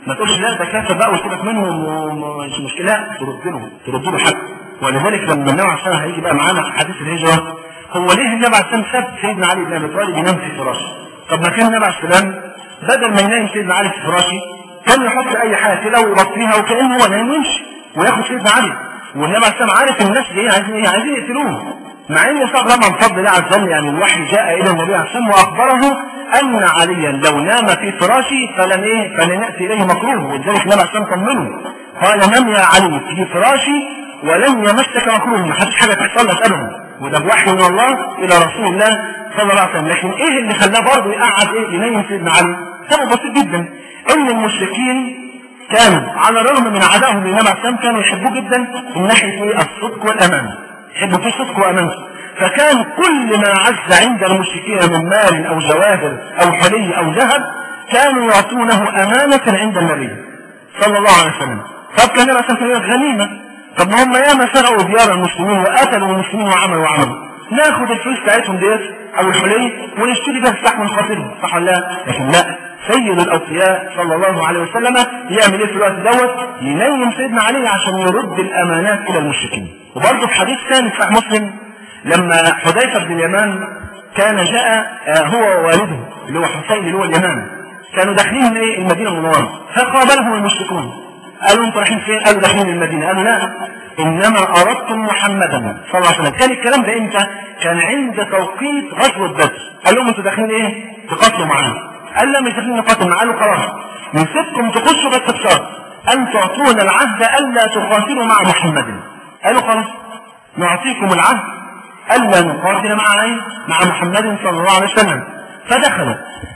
ما تقولش لا ده كافر بقى وسيبك منهم ومش مشكله ترد له ترد له حق ولذلك لما النبي عليه الصلاه هيجي بقى معانا في حديث الهجره هو ليه النبي عليه الصلاه ساب سيدنا علي بن ابي طالب ينام في فراشه طب ما كان النبي عليه السلام بدل ما ينام سيدنا علي في فراشه كان يحط اي حاجه كده ويغطيها وكانه هو نايم ويمشي وياخد سيدنا علي والنبي عليه السلام عارف الناس جايين عايزين ايه عايزين يقتلوه مع ان صار لما من فضل الله عز وجل يعني الوحي جاء الى النبي عليه الصلاه والسلام واخبره ان عليا لو نام في فراشي فلن ايه فلن ياتي اليه مكروه ولذلك النبي عليه الصلاه والسلام طمنه قال نم يا علي في فراشي ولن يمسك مكروه ما حدش حاجه تحصل لك ابدا وده بوحي من الله الى رسول الله صلى الله عليه وسلم لكن ايه اللي خلاه برضه يقعد ايه ينيم سيدنا علي سبب بسيط جدا ان المشركين كانوا على الرغم من عدائهم للنبي عليه الصلاه كانوا يحبوه جدا من ناحيه ايه الصدق والامانه يحبوا فيه صدق وامانه فكان كل ما عز عند المشركين من مال او جواهر او حلي او ذهب كانوا يعطونه امانه عند النبي صلى الله عليه وسلم طب كان النبي صلى الله غنيمه طب ما هم ياما سرقوا ديار المسلمين وقتلوا المسلمين وعملوا وعملوا ناخد الفلوس بتاعتهم ديت او الحلي ونشتري بها السلاح من خاطرهم صح ولا لا؟ لكن لا سيد الاوفياء صلى الله عليه وسلم يعمل ايه في الوقت دوت؟ ينيم سيدنا علي عشان يرد الامانات الى المشركين. وبرضه في حديث ثاني في مسلم لما حذيفه بن اليمان كان جاء هو ووالده اللي هو حسين اللي هو اليمان كانوا داخلين ايه المدينه المنوره فقابلهم المشركون قالوا انتوا رايحين فين؟ قالوا داخلين المدينه قالوا لا انما اردتم محمدا صلى الله عليه وسلم كان الكلام ده امتى؟ كان عند توقيت غزوه بدر قال لهم انتوا داخلين ايه؟ تقاتلوا معانا قال لا مش داخلين نقاتل معاه قالوا خلاص نسيبكم تخشوا بس بشرط ان تعطونا العهد الا تقاتلوا مع محمد قالوا خلاص نعطيكم العهد الا نقاتل مع ايه؟ مع محمد صلى الله عليه وسلم فدخلوا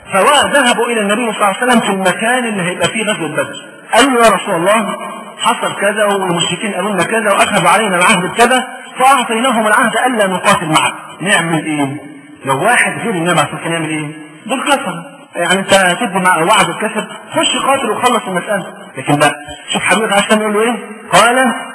فذهبوا الى النبي صلى الله عليه وسلم في المكان اللي هيبقى فيه غزوه بدر قالوا يا رسول الله حصل كذا والمشركين قالوا لنا كذا واخذوا علينا العهد بكذا فاعطيناهم العهد الا نقاتل معك نعمل ايه؟ لو واحد غير النبي عليه الصلاه يعمل ايه؟ دول كفر يعني انت تدي مع وعد الكسب خش قاتل وخلص المساله لكن لا شوف حبيبك عشان يقول له ايه؟ قال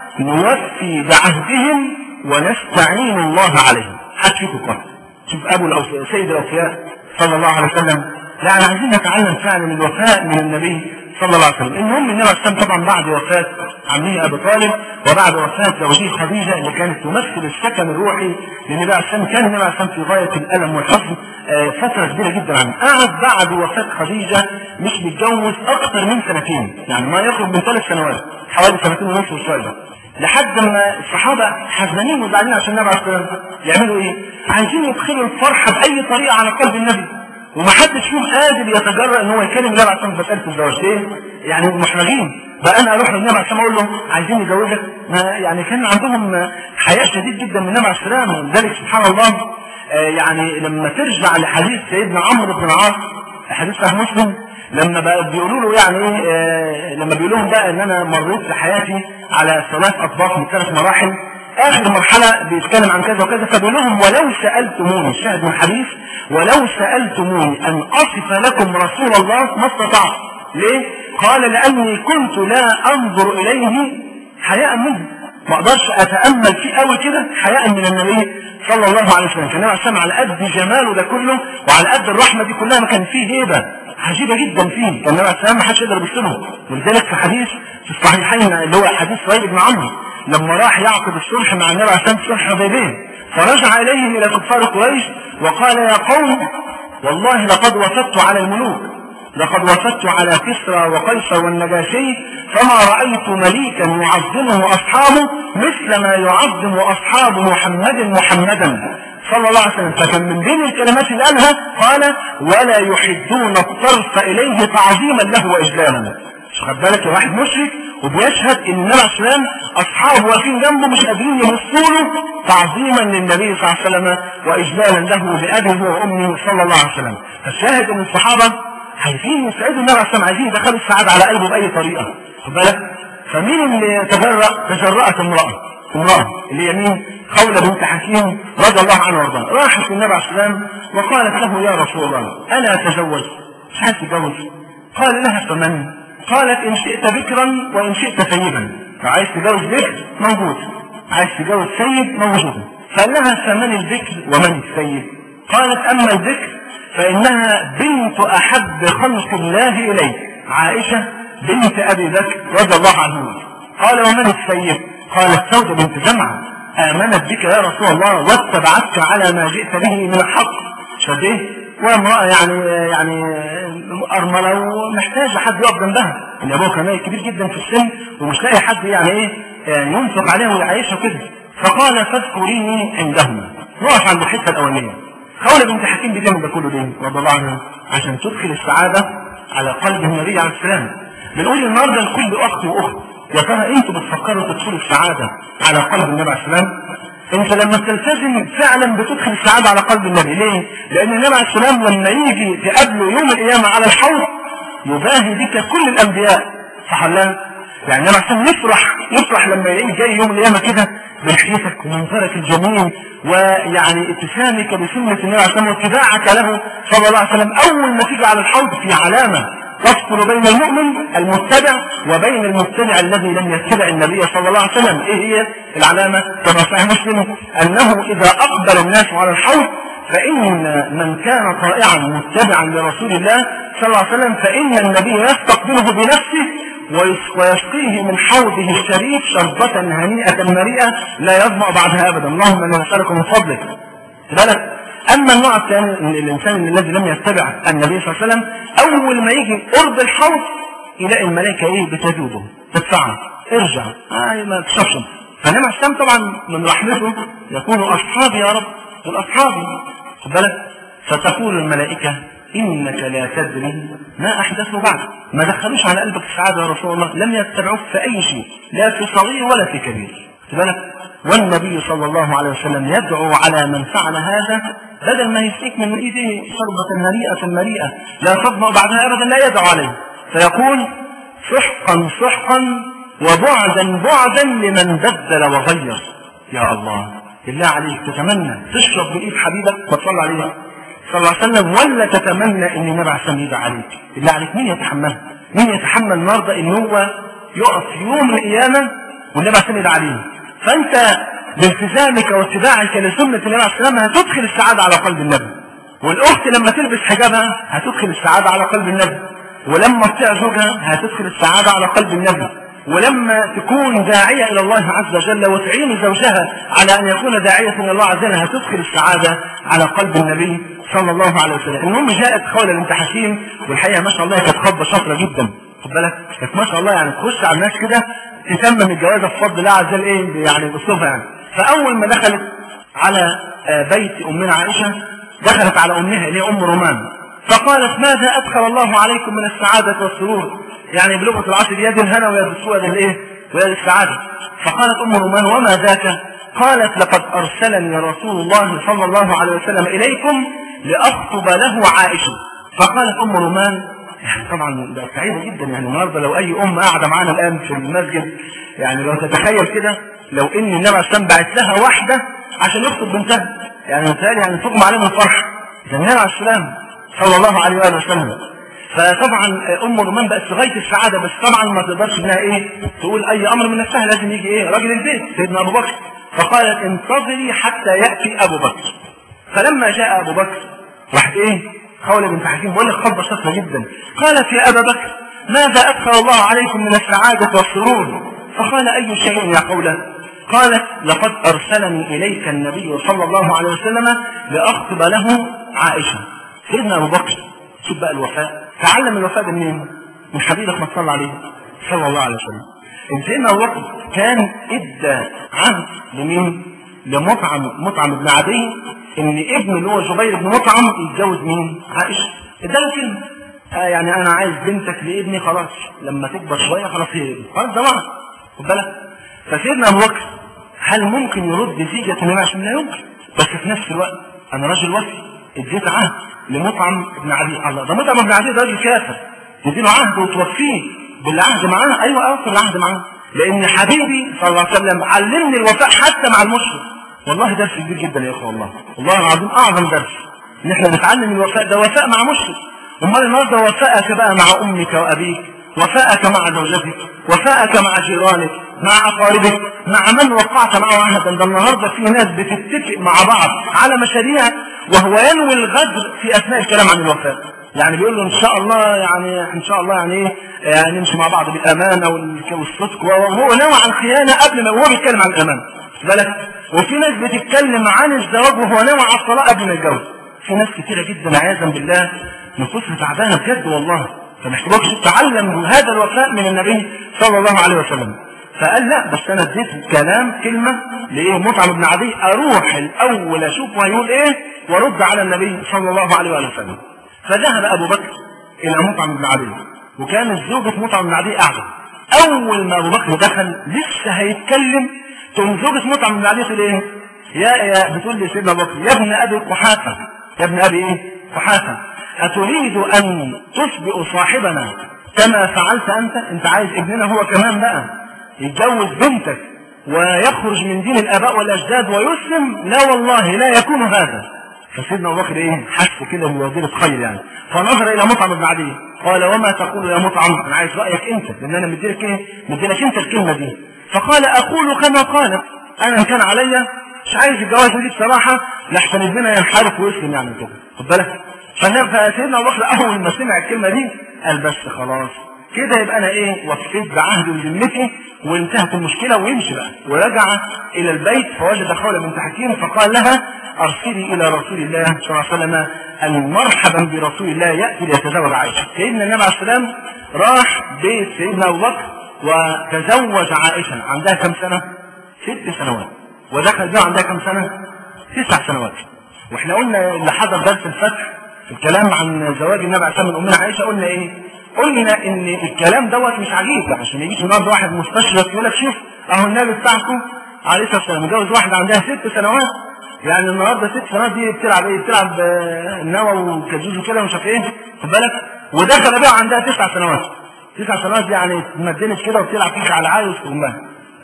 نوفي بعهدهم ونستعين الله عليهم حد فيكم قاتل شوف ابو الأوفياء سيد الاوفياء صلى الله عليه وسلم يعني عايزين نتعلم فعلا الوفاء من النبي صلى الله عليه وسلم المهم النبي عليه الصلاه طبعا بعد وفاه عمه ابي طالب وبعد وفاه زوجته خديجه اللي كانت تمثل السكن الروحي للنبي عليه الصلاه كان النبي عليه الصلاه في غايه الالم والحزن فتره كبيره جدا عنه قعد بعد وفاه خديجه مش متجوز اكثر من سنتين يعني ما يقرب من ثلاث سنوات حوالي سنتين ونص وشويه لحد ما الصحابه حزنين وزعلانين عشان النبي عليه الصلاه والسلام يعملوا ايه؟ عايزين يدخلوا الفرحه باي طريقه على قلب النبي ومحدش فيهم قادر يتجرأ ان هو يكلم النبي عليه الصلاه مساله الزواج ليه؟ يعني محرجين بقى انا اروح للنبي عليه الصلاه اقول له عايزين نزوجك ما يعني كان عندهم حياء شديد جدا من النبي عليه السلام ولذلك سبحان الله آه يعني لما ترجع لحديث سيدنا عمرو بن العاص حديث صحيح مسلم لما بقى بيقولوا له يعني ايه آه لما بيقول لهم بقى ان انا مريت في حياتي على ثلاث اطباق من ثلاث مراحل اخر مرحله بيتكلم عن كذا وكذا فبيقول لهم ولو سالتموني الشاهد من الحديث ولو سالتموني ان اصف لكم رسول الله ما استطعت ليه؟ قال لاني كنت لا انظر اليه حياء منه ما اقدرش اتامل فيه قوي كده حياء من النبي صلى الله عليه وسلم كان النبي على قد جماله ده كله وعلى قد الرحمه دي كلها ما كان فيه هيبه عجيبه جدا فيه كان النبي عليه ما حدش يقدر يبص له ولذلك في حديث في الصحيحين اللي هو حديث سعيد بن عمرو لما راح يعقد الصلح مع النبي عليه الصلاه والسلام حديبيه فرجع اليهم الى كفار قريش وقال يا قوم والله لقد وفدت على الملوك لقد وفدت على كسرى وقيصر والنجاشي فما رأيت مليكا يعظمه أصحابه مثل ما يعظم أصحاب محمد محمدا صلى الله عليه وسلم فكان من بين الكلمات اللي قالها قال ولا يحدون الطرف إليه تعظيما له وإجلالا خد بالك واحد مشرك وبيشهد ان النبي عليه السلام اصحابه واقفين جنبه مش قادرين يبصوا له تعظيما للنبي صلى الله عليه وسلم واجلالا له بابيه وامه صلى الله عليه وسلم فالشاهد ان الصحابه عايزين يسعدوا النبي عليه السلام عايزين يدخلوا السعاده على قلبه باي طريقه خد بالك فمين اللي تجرأ تجرأت امراه امراه اللي هي مين خولة بنت حكيم رضي الله عنها وارضاها راحت للنبي عليه السلام وقالت له يا رسول الله انا اتزوج مش عايز تتجوز قال لها فمن قالت ان شئت بكرا وان شئت سيدا فعايز تجوز بكر موجود عايز تجوز سيد موجود فقال لها فمن البكر ومن السيد قالت اما البكر فانها بنت احب خلق الله اليه عائشه بنت ابي بكر رضي الله عنهما قال ومن السيد قالت سودة بنت جمعة آمنت بك يا رسول الله واتبعتك على ما جئت به من الحق شديه وامرأة يعني يعني أرملة ومحتاجة حد يقف جنبها إن أبوها كان كبير جدا في السن ومش لاقي حد يعني إيه يعني ينفق عليها ويعيشها كده فقال فاذكريني عندهما نقف عند الحتة الأولانية خولة بنت حكيم بتعمل ده كله ليه؟ رضي الله عنها عشان تدخل السعادة على قلب النبي عليه السلام بنقول النهارده لكل أخت وأخت يا ترى أنتوا بتفكروا تدخلوا السعادة على قلب النبي عليه السلام؟ انت لما تلتزم فعلا بتدخل السعادة على قلب النبي ليه؟ لان النبي عليه السلام لما يجي تقابله يوم القيامة على الحوض يباهي بك كل الانبياء صح ولا يعني النبي عليه السلام يفرح يفرح لما يلاقيك جاي يوم القيامة كده برحلتك ومنظرك الجميل ويعني اتسامك بسنة النبي عليه السلام واتباعك له صلى الله عليه وسلم اول ما تيجي على الحوض في علامة تفصل بين المؤمن المتبع وبين المبتدع الذي لم يتبع النبي صلى الله عليه وسلم ايه هي العلامة كما صحيح مسلم انه اذا اقبل الناس على الحوض فان من كان طائعا متبعا لرسول الله صلى الله عليه وسلم فان النبي يستقبله بنفسه ويسقيه من حوضه الشريف شربة هنيئة مريئة لا يظمأ بعدها ابدا اللهم انا نسألك من فضلك بالك اما النوع الثاني الانسان الذي لم يتبع النبي صلى الله عليه وسلم اول ما يجي قرب الحوض يلاقي الملائكه ايه بتجوبه تدفعه ارجع آه ما تشربش فالنبي عليه السلام طبعا من رحمته يقول اصحابي يا رب قل اصحابي خد بالك فتقول الملائكه انك لا تدري ما احدثوا بعد ما دخلوش على قلبك السعاده يا رسول الله لم يتبعوك في اي شيء لا في صغير ولا في كبير خد بالك والنبي صلى الله عليه وسلم يدعو على من فعل هذا بدل ما يسيك من ايده شربة هنيئة مريئة لا تظمأ بعدها ابدا لا يدعو عليه فيقول سحقا سحقا وبعدا بعدا لمن بدل وغير يا الله بالله عليك تتمنى تشرب من ايد حبيبك ما تصلي عليه صلى الله عليه وسلم ولا تتمنى ان النبي عليه السلام يدعى عليك بالله عليك مين يتحملها مين يتحمل النهارده ان هو يقف يوم القيامه والنبي عليه السلام يدعى عليه فانت بالتزامك واتباعك لسنة النبي عليه السلام هتدخل السعادة على قلب النبي والأخت لما تلبس حجابها هتدخل السعادة على قلب النبي ولما تطيع زوجها هتدخل السعادة على قلب النبي ولما تكون داعية إلى الله عز وجل وتعين زوجها على أن يكون داعية إلى الله عز وجل هتدخل السعادة على قلب النبي صلى الله عليه وسلم المهم جاءت خولة بنت حكيم والحقيقة ما شاء الله كانت خطبة شاطرة جدا خد بالك كانت ما شاء الله يعني تخش على الناس كده تتمم الجوازة بفضل الله عز وجل ايه يعني باسلوبها يعني فاول ما دخلت على بيت امنا عائشة دخلت على امها اللي هي ام رومان فقالت ماذا ادخل الله عليكم من السعادة والسرور يعني بلغة العصر يد الهنا ويد السوء يد الايه ويد السعادة فقالت ام رومان وما ذاك قالت لقد ارسلني رسول الله صلى الله عليه وسلم اليكم لاخطب له عائشة فقالت ام رومان يعني طبعا ده سعيدة جدا يعني النهارده لو اي ام قاعدة معانا الان في المسجد يعني لو تتخيل كده لو ان النبي عليه السلام بعت لها واحدة عشان يخطب بنتها يعني مثال يعني تغمى عليهم الفرح ده النبي عليه السلام صلى الله عليه واله وسلم فطبعا ام رومان بقت في غايه السعاده بس طبعا ما تقدرش انها ايه تقول اي امر من نفسها لازم يجي ايه راجل البيت سيدنا ابو بكر فقالت انتظري حتى ياتي ابو بكر فلما جاء ابو بكر راحت ايه خولة بنت حكيم بقول لك خطبه شاطره جدا قالت يا ابا بكر ماذا ادخل الله عليكم من السعاده والسرور فقال اي شيء يا قوله قالت لقد ارسلني اليك النبي صلى الله عليه وسلم لاخطب له عائشه سيدنا ابو بكر شوف بقى الوفاء تعلم الوفاء ده منين من حبيبك ما تصلى عليه صلى الله عليه وسلم ان سيدنا ابو بكر كان ادى عهد لمين لمطعم مطعم بن عدي ان ابن اللي هو جبير بن مطعم يتجوز مين عائشه اداله كلمه آه يعني انا عايز بنتك لابني خلاص لما تكبر شويه خلاص هي ابني خلاص ده وعد خد بالك فسيدنا ابو بكر هل ممكن يرد زيجة النبي عشان لا يمكن بس في نفس الوقت انا راجل وفي اديت عهد لمطعم ابن عدي الله ده مطعم ابن عدي ده راجل كافر تديله عهد وتوفيه بالعهد معاه ايوه اوفر العهد معاه لان حبيبي صلى الله عليه وسلم علمني الوفاء حتى مع المشرك والله درس كبير جدا يا اخوه والله والله العظيم اعظم درس ان احنا نتعلم الوفاء ده وفاء مع مشرك امال النهارده وفاءك بقى مع امك وابيك وفاءك مع زوجتك وفاءك مع جيرانك مع اقاربك مع من وقعت معه عهدا ده النهارده في ناس بتتفق مع بعض على مشاريع وهو ينوي الغدر في اثناء الكلام عن الوفاء يعني بيقول له ان شاء الله يعني ان شاء الله يعني ايه يعني نمشي مع بعض بالامانه والصدق وهو نوع عن الخيانه قبل ما هو بيتكلم عن الامانه بالك وفي ناس بتتكلم عن الزواج وهو نوع على الطلاق قبل ما يتجوز في ناس كثيره جدا عياذا بالله نفوسها تعبانه بجد والله فمحتاجش تعلم هذا الوفاء من النبي صلى الله عليه وسلم فقال لا بس انا اديت كلام كلمه لايه مطعم بن عدي اروح الاول اشوف هيقول ايه وارد على النبي صلى الله عليه وسلم فذهب ابو بكر الى مطعم بن عدي وكانت زوجة مطعم بن عدي قاعده اول ما ابو بكر دخل لسه هيتكلم تقوم زوجة مطعم بن عدي تقول ايه يا يا بتقول لي سيدنا ابو بكر يا ابن ابي قحافه يا ابن ابي ايه قحافه اتريد ان تسبئ صاحبنا كما فعلت انت انت عايز ابننا هو كمان بقى يتجوز بنتك ويخرج من دين الاباء والاجداد ويسلم لا والله لا يكون هذا فسيدنا ابو بكر ايه حس كده بوزيرة خير يعني فنظر الى مطعم بن عدي قال وما تقول يا مطعم انا عايز رايك انت لان انا مديلك ايه مديلك انت الكلمه دي فقال اقول كما قالت انا ان كان عليا مش عايز الجواز دي بصراحه لحسن ابننا ينحرف ويسلم يعني كده خد بالك فسيدنا ابو بكر اول ما سمع الكلمه دي قال بس خلاص كده يبقى انا ايه وفيت بعهدي وذمتي وانتهت المشكله ويمشي بقى ورجع الى البيت فوجد خوله بنت حكيم فقال لها ارسلي الى رسول الله صلى الله عليه وسلم ان مرحبا برسول الله ياتي ليتزوج عائشه سيدنا النبي عليه السلام راح بيت سيدنا ابو بكر وتزوج عائشه عندها كم سنه؟ ست سنوات ودخل بها عندها كم سنه؟ تسع سنوات واحنا قلنا اللي حضر درس الفتح في الكلام عن زواج النبي عليه السلام من امنا عائشه قلنا ايه؟ قلنا ان الكلام دوت مش عجيب عشان يجيش النهارده واحد مستشرق يقول لك شوف اهو النبي بتاعكم عليه الصلاه والسلام متجوز واحده عندها ست سنوات يعني النهارده ست سنوات دي بتلعب ايه؟ بتلعب النوى وكجوز وكده ومش عارف ايه خد بالك ودخل بقى عندها تسع سنوات تسع سنوات دي يعني اتمدنت كده وبتلعب فيك على عايز امها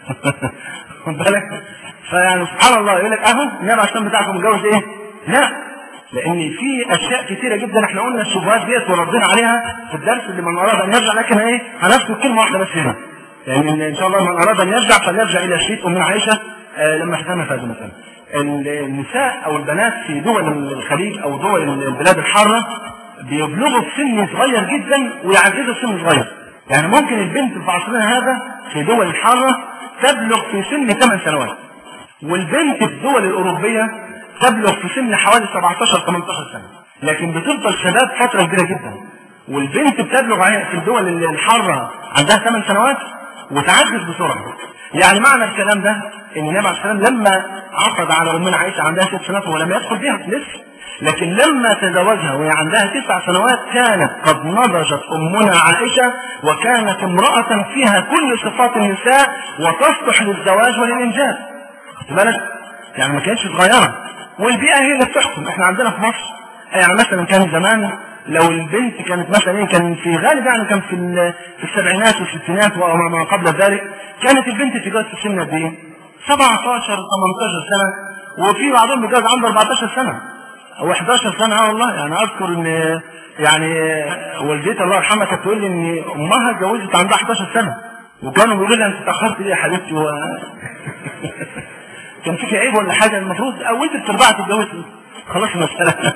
خد بالك فيعني سبحان الله يقول لك اهو النبي عليه السلام بتاعكم متجوز ايه؟ لا لان في اشياء كثيره جدا احنا قلنا الشبهات ديت وردينا عليها في الدرس اللي من اراد ان يرجع لكن ايه هنذكر كلمه واحده بس هنا يعني ان شاء الله من اراد ان يرجع فليرجع الى شريط امنا عائشه آه لما حكينا في هذا المثال النساء او البنات في دول الخليج او دول البلاد الحاره بيبلغوا في سن صغير جدا ويعجزوا في سن صغير يعني ممكن البنت في عصرنا هذا في دول الحاره تبلغ في سن 8 سنوات والبنت في الدول الاوروبيه تبلغ في سن حوالي 17 18 سنه لكن بتفضل شباب فتره كبيره جدا والبنت بتبلغ في الدول الحاره عندها 8 سنوات وتعجز بسرعه يعني معنى الكلام ده ان النبي عليه السلام لما عقد على امنا عائشه عندها ست سنوات ولم يدخل بها لسه لكن لما تزوجها وهي عندها تسع سنوات كانت قد نضجت امنا عائشه وكانت امراه فيها كل صفات النساء وتصلح للزواج وللانجاب خد بالك يعني ما كانتش صغيره والبيئه هي اللي بتحكم احنا عندنا في مصر يعني مثلا كان زمان لو البنت كانت مثلا ايه كان في غالب يعني كان في في السبعينات والستينات وما قبل ذلك كانت البنت تتجوز في سن قد ايه؟ 17 18 سنه وفي بعضهم بيتجوز عنده 14 سنه او 11 سنه اه والله يعني اذكر ان يعني والدتي الله يرحمها كانت تقول لي ان امها اتجوزت عندها 11 سنه وكانوا بيقولوا لي انت اتاخرت ليه يا حبيبتي و... كان فيك عيب ولا حاجه المفروض اولت بتربعه تتجوز خلاص المساله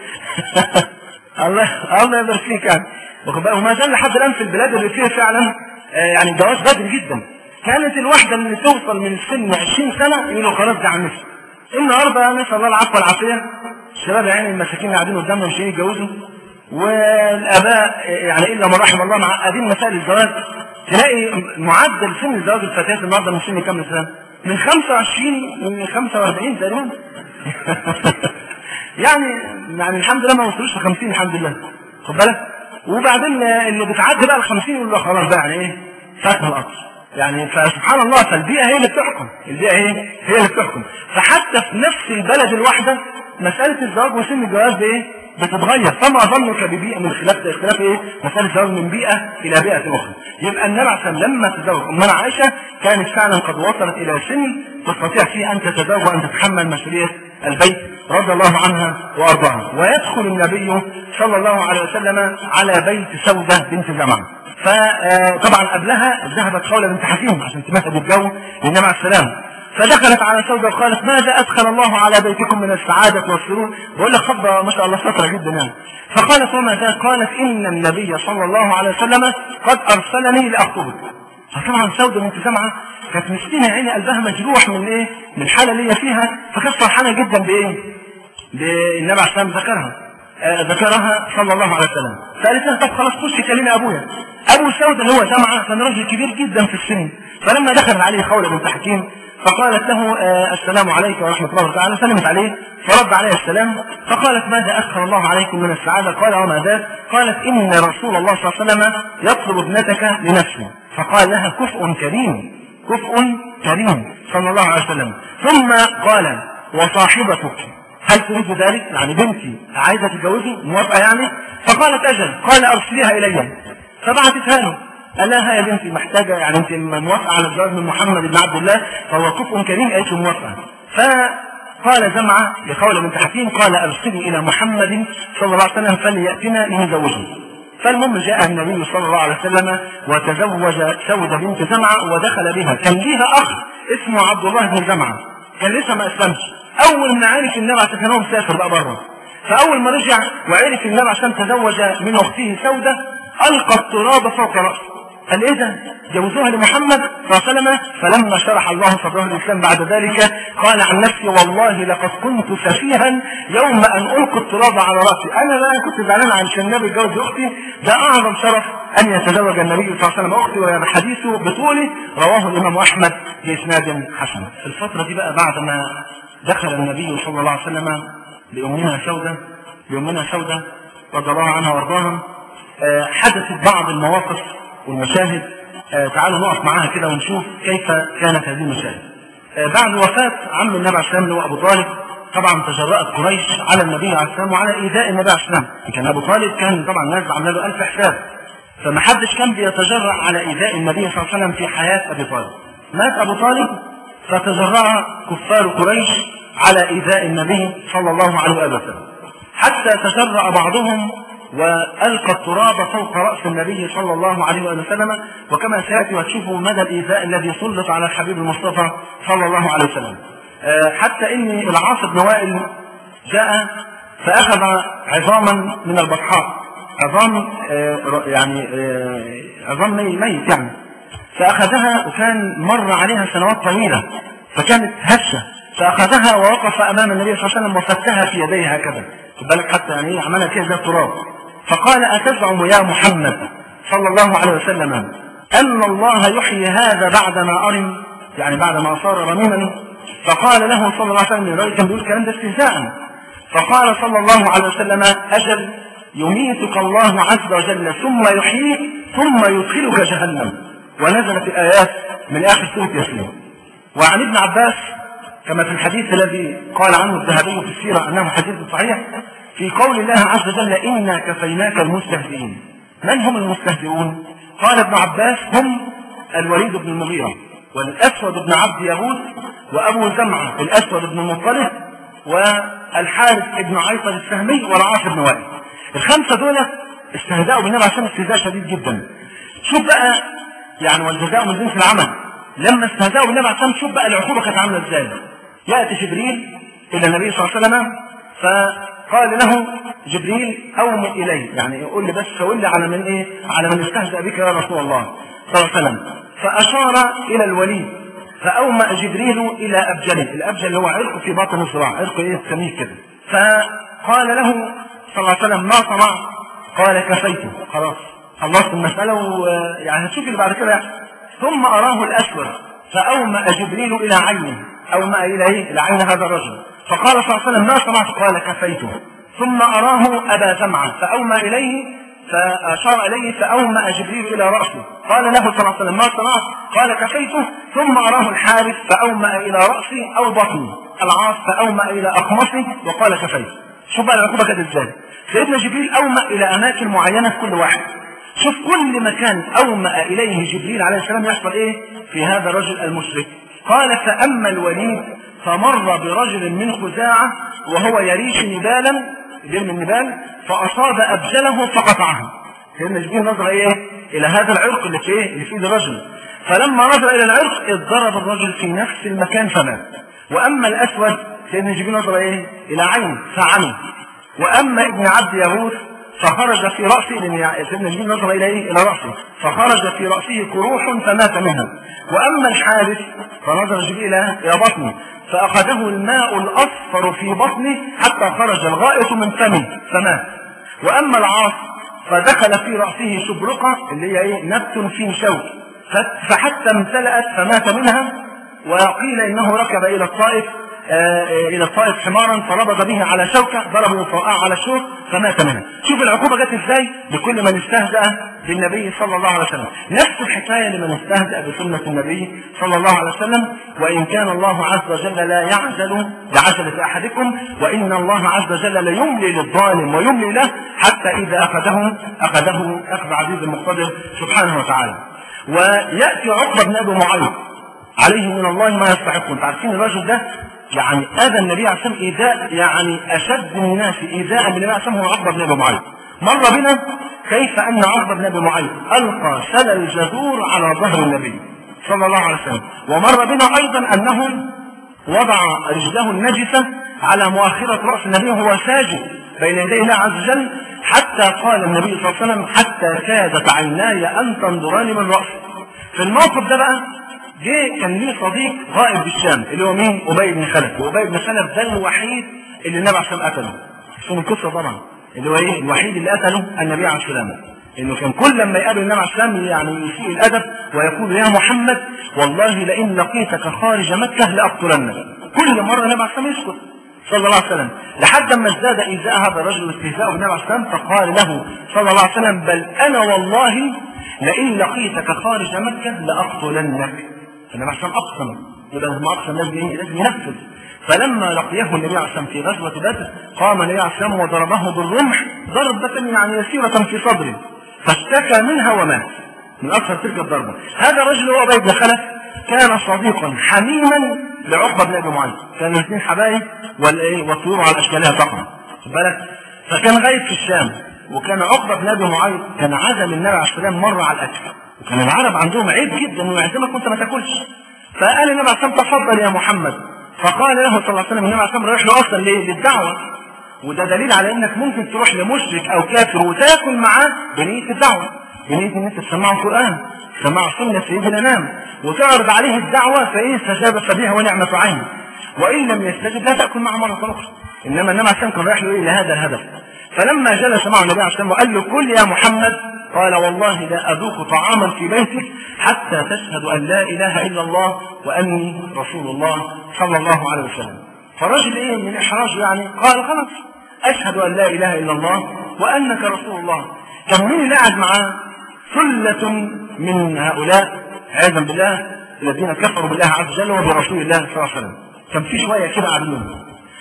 الله الله يبارك فيك يعني وما زال لحد الان في البلاد اللي فيها فعلا يعني الجواز بدري جدا كانت الواحده اللي توصل من سن 20 سنه يقولوا خلاص ده عن نفسي النهارده نسال الله العفو والعافيه الشباب يعني المساكين اللي قاعدين قدامنا مش يتجوزوا والاباء يعني الا من رحم الله معقدين مسائل الزواج تلاقي معدل سن الزواج الفتيات النهارده من سن كام سنه؟ من 25 من 45 تقريبا يعني يعني الحمد لله ما وصلوش ل 50 الحمد لله خد بالك وبعدين اللي بتعدي بقى ال 50 يقول له خلاص بقى يعني ايه فاتنا القطر يعني فسبحان الله فالبيئه هي اللي بتحكم البيئه هي هي اللي بتحكم فحتى في نفس البلد الواحده مساله الزواج وسن الجواز بايه بتتغير فما ظنك ببيئه من خلاف اختلاف ايه مساله الزواج من بيئه الى بيئه اخرى يبقى النبي عليه الصلاه لما تزوج امنا عائشه كانت فعلا قد وصلت الى سن تستطيع فيه ان تتزوج وان تتحمل مسؤوليه البيت رضي الله عنها وارضاها ويدخل النبي صلى الله عليه وسلم على بيت سوده بنت زمعه فطبعا قبلها ذهبت خوله بنت حكيم عشان تمهد الجو للنبي عليه السلام فدخلت على سودة وقالت ماذا أدخل الله على بيتكم من السعادة والسرور بقول لك خطبة ما شاء الله شاطرة جدا يعني فقالت وما ذا قالت إن النبي صلى الله عليه وسلم قد أرسلني لأخطبك فطبعا سودة بنت سمعة كانت مسكينة عيني قلبها مجروح من إيه من الحالة اللي هي فيها فكانت فرحانة جدا بإيه بالنبي عليه السلام ذكرها آه ذكرها صلى الله عليه وسلم فقالت لها طب خلاص خش كلمي ابويا ابو سودة اللي هو سمعة كان راجل كبير جدا في السن فلما دخل عليه خولة بنت حكيم فقالت له آه السلام عليك ورحمة الله وبركاته سلمت عليه فرد عليه السلام فقالت ماذا أدخل الله عليكم من السعادة قال وما ذاك قالت إن رسول الله صلى الله عليه وسلم يطلب ابنتك لنفسه فقال لها كفء كريم كفء كريم صلى الله عليه وسلم ثم قال وصاحبتك هل تريد ذلك؟ يعني بنتي عايزة تتجوزي موافقة يعني؟ فقالت أجل قال أرسليها إلي فبعتتها له قال لها يا بنتي محتاجة يعني أنت موافقة على الزواج من محمد بن عبد الله فهو كفء كريم أيش موافقة فقال زمعة لخولة بنت حكيم قال أرسلي إلى محمد صلى الله عليه وسلم فليأتنا لنزوجه فالمهم جاء النبي صلى الله عليه وسلم وتزوج سودة بنت زمعة ودخل بها كان ليها أخ اسمه عبد الله بن زمعة كان لسه ما أسلمش اول ما عرف النبي عشان كان هو مسافر بقى بره فاول ما رجع وعرف النبي عشان تزوج من اخته سوده القى التراب فوق راسه قال ايه ده جوزوها لمحمد صلى الله عليه وسلم فلما شرح الله صدره الاسلام بعد ذلك قال عن نفسي والله لقد كنت سفيها يوم ان القي التراب على راسي انا لا كنت زعلان عشان النبي جوز اختي ده اعظم شرف ان يتزوج النبي صلى الله عليه وسلم اختي وحديثه بطوله رواه الامام احمد باسناد حسن الفتره دي بقى بعد ما دخل النبي صلى الله عليه وسلم بأمنا سودة بأمنا سودة رضي الله عنها وارضاها حدثت بعض المواقف والمشاهد تعالوا نقف معاها كده ونشوف كيف كانت هذه المشاهد بعد وفاة عم النبي عليه السلام اللي هو أبو طالب طبعا تجرأت قريش على النبي عليه السلام وعلى إيذاء النبي عليه السلام كان أبو طالب كان طبعا الناس عامله له ألف حساب فما حدش كان بيتجرأ على إيذاء النبي صلى الله عليه وسلم في حياة أبي طالب مات أبو طالب فتجرأ كفار قريش على إيذاء النبي صلى الله عليه وسلم حتى تجرأ بعضهم وألقى التراب فوق رأس النبي صلى الله عليه وسلم وكما سيأتي وتشوفوا مدى الإيذاء الذي سلط على الحبيب المصطفى صلى الله عليه وسلم حتى إن العاص بن وائل جاء فأخذ عظاما من البطحاء عظام يعني عظام ميت يعني فأخذها وكان مر عليها سنوات طويلة فكانت هشة فأخذها ووقف أمام النبي صلى الله عليه وسلم وفتها في يديه هكذا خد بالك حتى يعني عملها كده زي التراب فقال أتزعم يا محمد صلى الله عليه وسلم أن الله يحيي هذا بعدما أرم يعني بعدما صار رميما فقال له صلى الله عليه وسلم الراجل كان بيقول الكلام ده استهزاء فقال صلى الله عليه وسلم أجل يميتك الله عز وجل ثم يحييك ثم يدخلك جهنم ونزلت الآيات من آخر سورة ياسين وعن ابن عباس كما في الحديث الذي قال عنه الذهبي في السيرة أنه حديث صحيح في قول الله عز وجل إنا كفيناك المستهزئين من هم المستهزئون؟ قال ابن عباس هم الوليد بن المغيرة والأسود بن عبد يهود وأبو زمعة الأسود بن المطلب والحارث بن عيطر السهمي والعاص بن وائل الخمسة دول استهزأوا بالنبي عشان استهزاء شديد جدا شوف بقى يعني والجزاء من جنس العمل لما استهزأوا بالنبي عليه الصلاة شوف بقى العقوبة كانت عاملة ازاي يأتي جبريل إلى النبي صلى الله عليه وسلم فقال له جبريل أوم إلي يعني يقول لي بس قول لي على من إيه على من استهزأ بك يا رسول الله صلى الله عليه وسلم فأشار إلى الوليد فأومأ جبريل إلى أبجله الأبجل اللي هو عرق في باطن الذراع عرق إيه سميك كده فقال له صلى الله عليه وسلم ما صنعت قال كفيته خلاص خلصت المسألة ويعني هتشوف اللي بعد كده ثم أراه الأسود فأومأ جبريل إلى عينه أومأ إلى إيه؟ إلى عين هذا الرجل فقال صلى الله عليه وسلم ما صنعت قال كفيته ثم أراه أبا زمعة فأومأ إليه فأشار إليه فأومأ جبريل إلى رأسه قال له صلى الله عليه وسلم ما صنعت قال كفيته ثم أراه الحارث فأومأ إلى رأسي أو بطني العاص فأومأ إلى أخمصي وقال كفيته شوف بقى العقوبة كانت ازاي سيدنا جبريل أومأ إلى أماكن معينة في كل واحد شوف كل مكان أومأ إليه جبريل عليه السلام يحصل إيه في هذا الرجل المشرك قال فأما الوليد فمر برجل من خزاعة وهو يريش نبالا يرمي النبال فأصاب أبجله فقطعه سيدنا جبريل نظر إيه الى هذا العرق اللي في ايه اللي في ايد الرجل فلما نظر الى العرق اتضرب الرجل في نفس المكان فمات واما الاسود سيدنا جبريل نظر ايه الى عين فعمي واما ابن عبد يغوث فخرج في رأسه لأن سيدنا جبريل نظر إلى إيه؟ إلى رأسه فخرج في رأسه قروح فمات منها وأما الحارث فنظر جبريل إلى بطنه فأخذه الماء الأصفر في بطنه حتى خرج الغائط من فمه فمات وأما العاص فدخل في رأسه شبرقة اللي هي إيه؟ نبت في شوك فحتى امتلأت فمات منها وقيل إنه ركب إلى الطائف الى الطائف حمارا فربط به على شوكه ضربه فوقع على الشوك فمات منها شوف العقوبه جت ازاي لكل من استهزأ بالنبي صلى الله عليه وسلم نفس الحكايه لمن استهزأ بسنه النبي صلى الله عليه وسلم وان كان الله عز وجل لا يعجل بعجله احدكم وان الله عز وجل ليملي للظالم ويملي له حتى اذا اخذه اخذه اخذ عزيز المقتدر سبحانه وتعالى وياتي عقبه بن ابي معيط عليه من الله ما يستحقون عارفين الرجل ده يعني اذى النبي عليه الصلاه والسلام ايذاء يعني اشد الناس ايذاء بالنبي عليه الصلاه والسلام هو عقبه بن ابي معيط مر بنا كيف ان عقبه بن ابي معيط القى سل الجذور على ظهر النبي صلى الله عليه وسلم ومر بنا ايضا انه وضع رجله النجسه على مؤخره راس النبي وهو ساجد بين يدي الله عز وجل حتى قال النبي صلى الله عليه وسلم حتى كادت عيناي ان تنظران من راسي في الموقف ده بقى جه كان ليه صديق غائب بالشام اللي هو مين؟ ابي بن خلف، وابي بن خلف ده الوحيد اللي النبي عليه الصلاه قتله. شوف القصه طبعا اللي هو ايه؟ الوحيد اللي قتله النبي عليه السلام. انه كان كل لما يقابل النبي عليه السلام يعني يسيء الادب ويقول يا محمد والله لئن لقيتك خارج مكه لاقتلنك. كل مره النبي عليه السلام يسكت صلى الله عليه وسلم لحد ما ازداد ايذاء هذا الرجل واستهزاءه بالنبي عليه السلام فقال له صلى الله عليه وسلم بل انا والله لئن لقيتك خارج مكه لاقتلنك. النبي عليه الصلاه اقسم يبقى لما اقسم لازم لازم ينفذ فلما لقيه النبي عليه الصلاه في غزوه بدر قام النبي عليه الصلاه وضربه بالرمح ضربه يعني يسيره في صدره فاشتكى منها ومات من اكثر تلك الضربه هذا الرجل هو ابي بن خلف كان صديقا حميما لعقبه بن ابي معيط كانوا الاثنين حبايب والطيور على اشكالها تقع خد بالك فكان غايب في الشام وكان عقبه بن ابي معيط كان عزم النبي عليه الصلاه مره على الاكل وكان العرب عندهم عيب جدا انه يعزمك وانت ما تاكلش فقال النبي عليه الصلاه تفضل يا محمد فقال له صلى الله عليه وسلم النبي عليه الصلاه رايح له اصلا ليه؟ للدعوه وده دليل على انك ممكن تروح لمشرك او كافر وتاكل معاه بنيه الدعوه بنيه ان انت تسمعه القران تسمعه سنه سيدنا الانام وتعرض عليه الدعوه فان استجاب فبها ونعمه عين وان لم يستجب لا تاكل معه مره اخرى انما النبي عليه الصلاه كان رايح له ايه لهذا الهدف فلما جلس معه النبي عليه الصلاه وقال له كل يا محمد قال والله لا أذوق طعاما في بيتك حتى تشهد أن لا إله إلا الله وأني رسول الله صلى الله عليه وسلم فالرجل إيه من إحراجه يعني قال خلاص أشهد أن لا إله إلا الله وأنك رسول الله كان مين اللي قاعد معاه ثلة من هؤلاء عياذا بالله الذين كفروا بالله عز وجل وبرسول الله صلى الله عليه وسلم كان في شوية كده قاعدين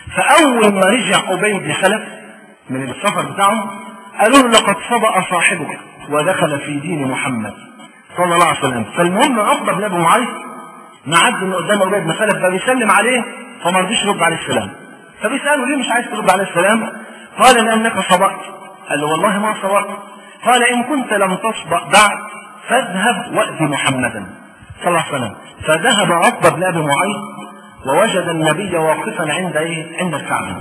فأول ما رجع أبي بن خلف من السفر بتاعه قالوا له لقد صدق صاحبك ودخل في دين محمد صلى الله عليه وسلم فالمهم عقبه بن ابي معيط معدي من قدام ابي بن خلف فبيسلم عليه فما رضيش يرد عليه السلام فبيساله ليه مش عايز ترد عليه السلام قال لانك صدقت قال له والله ما صدقت قال ان كنت لم تصدق بعد فاذهب وات محمدا صلى الله عليه وسلم فذهب عقبه بن ابي معيط ووجد النبي واقفا عند ايه عند الكعبه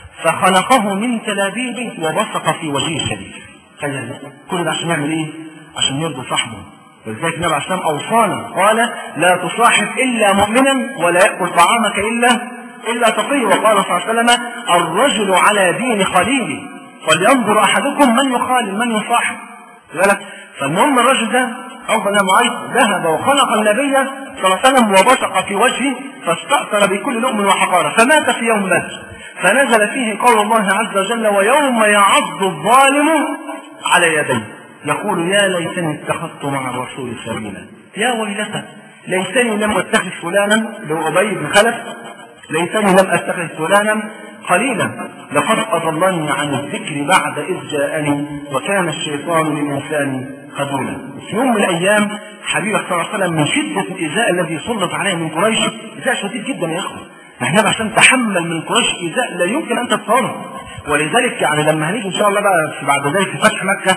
فخنقه من تلابيبه وبصق في وجهه الشريف قال كل ده عشان يعمل ايه؟ عشان يرضي صاحبه ولذلك النبي عليه الصلاه اوصانا قال لا تصاحب الا مؤمنا ولا ياكل طعامك الا الا تقي وقال صلى الله عليه وسلم الرجل على دين خليله فلينظر احدكم من يخالل من يصاحب بالك فالمهم الرجل ده عقبه بن معيط ذهب وخلق النبي صلى الله عليه وسلم وبصق في وجهه فاستأثر بكل لؤم وحقاره فمات في يوم بدر فنزل فيه قول الله عز وجل ويوم يعض الظالم على يديه يقول يا ليتني اتخذت مع الرسول سبيلا يا ويلتى ليتني لم اتخذ فلانا لو ابي بن خلف ليتني لم اتخذ فلانا قليلا لقد اضلني عن الذكر بعد اذ جاءني وكان الشيطان للانسان خذولا في يوم من الايام حبيبك صلى الله عليه وسلم من شده الايذاء الذي سلط عليه من قريش ايذاء شديد جدا يا اخوه احنا عشان تحمل من قريش ايذاء لا يمكن ان تتصوره ولذلك يعني لما هنيجي ان شاء الله بقى في بعد ذلك في فتح مكه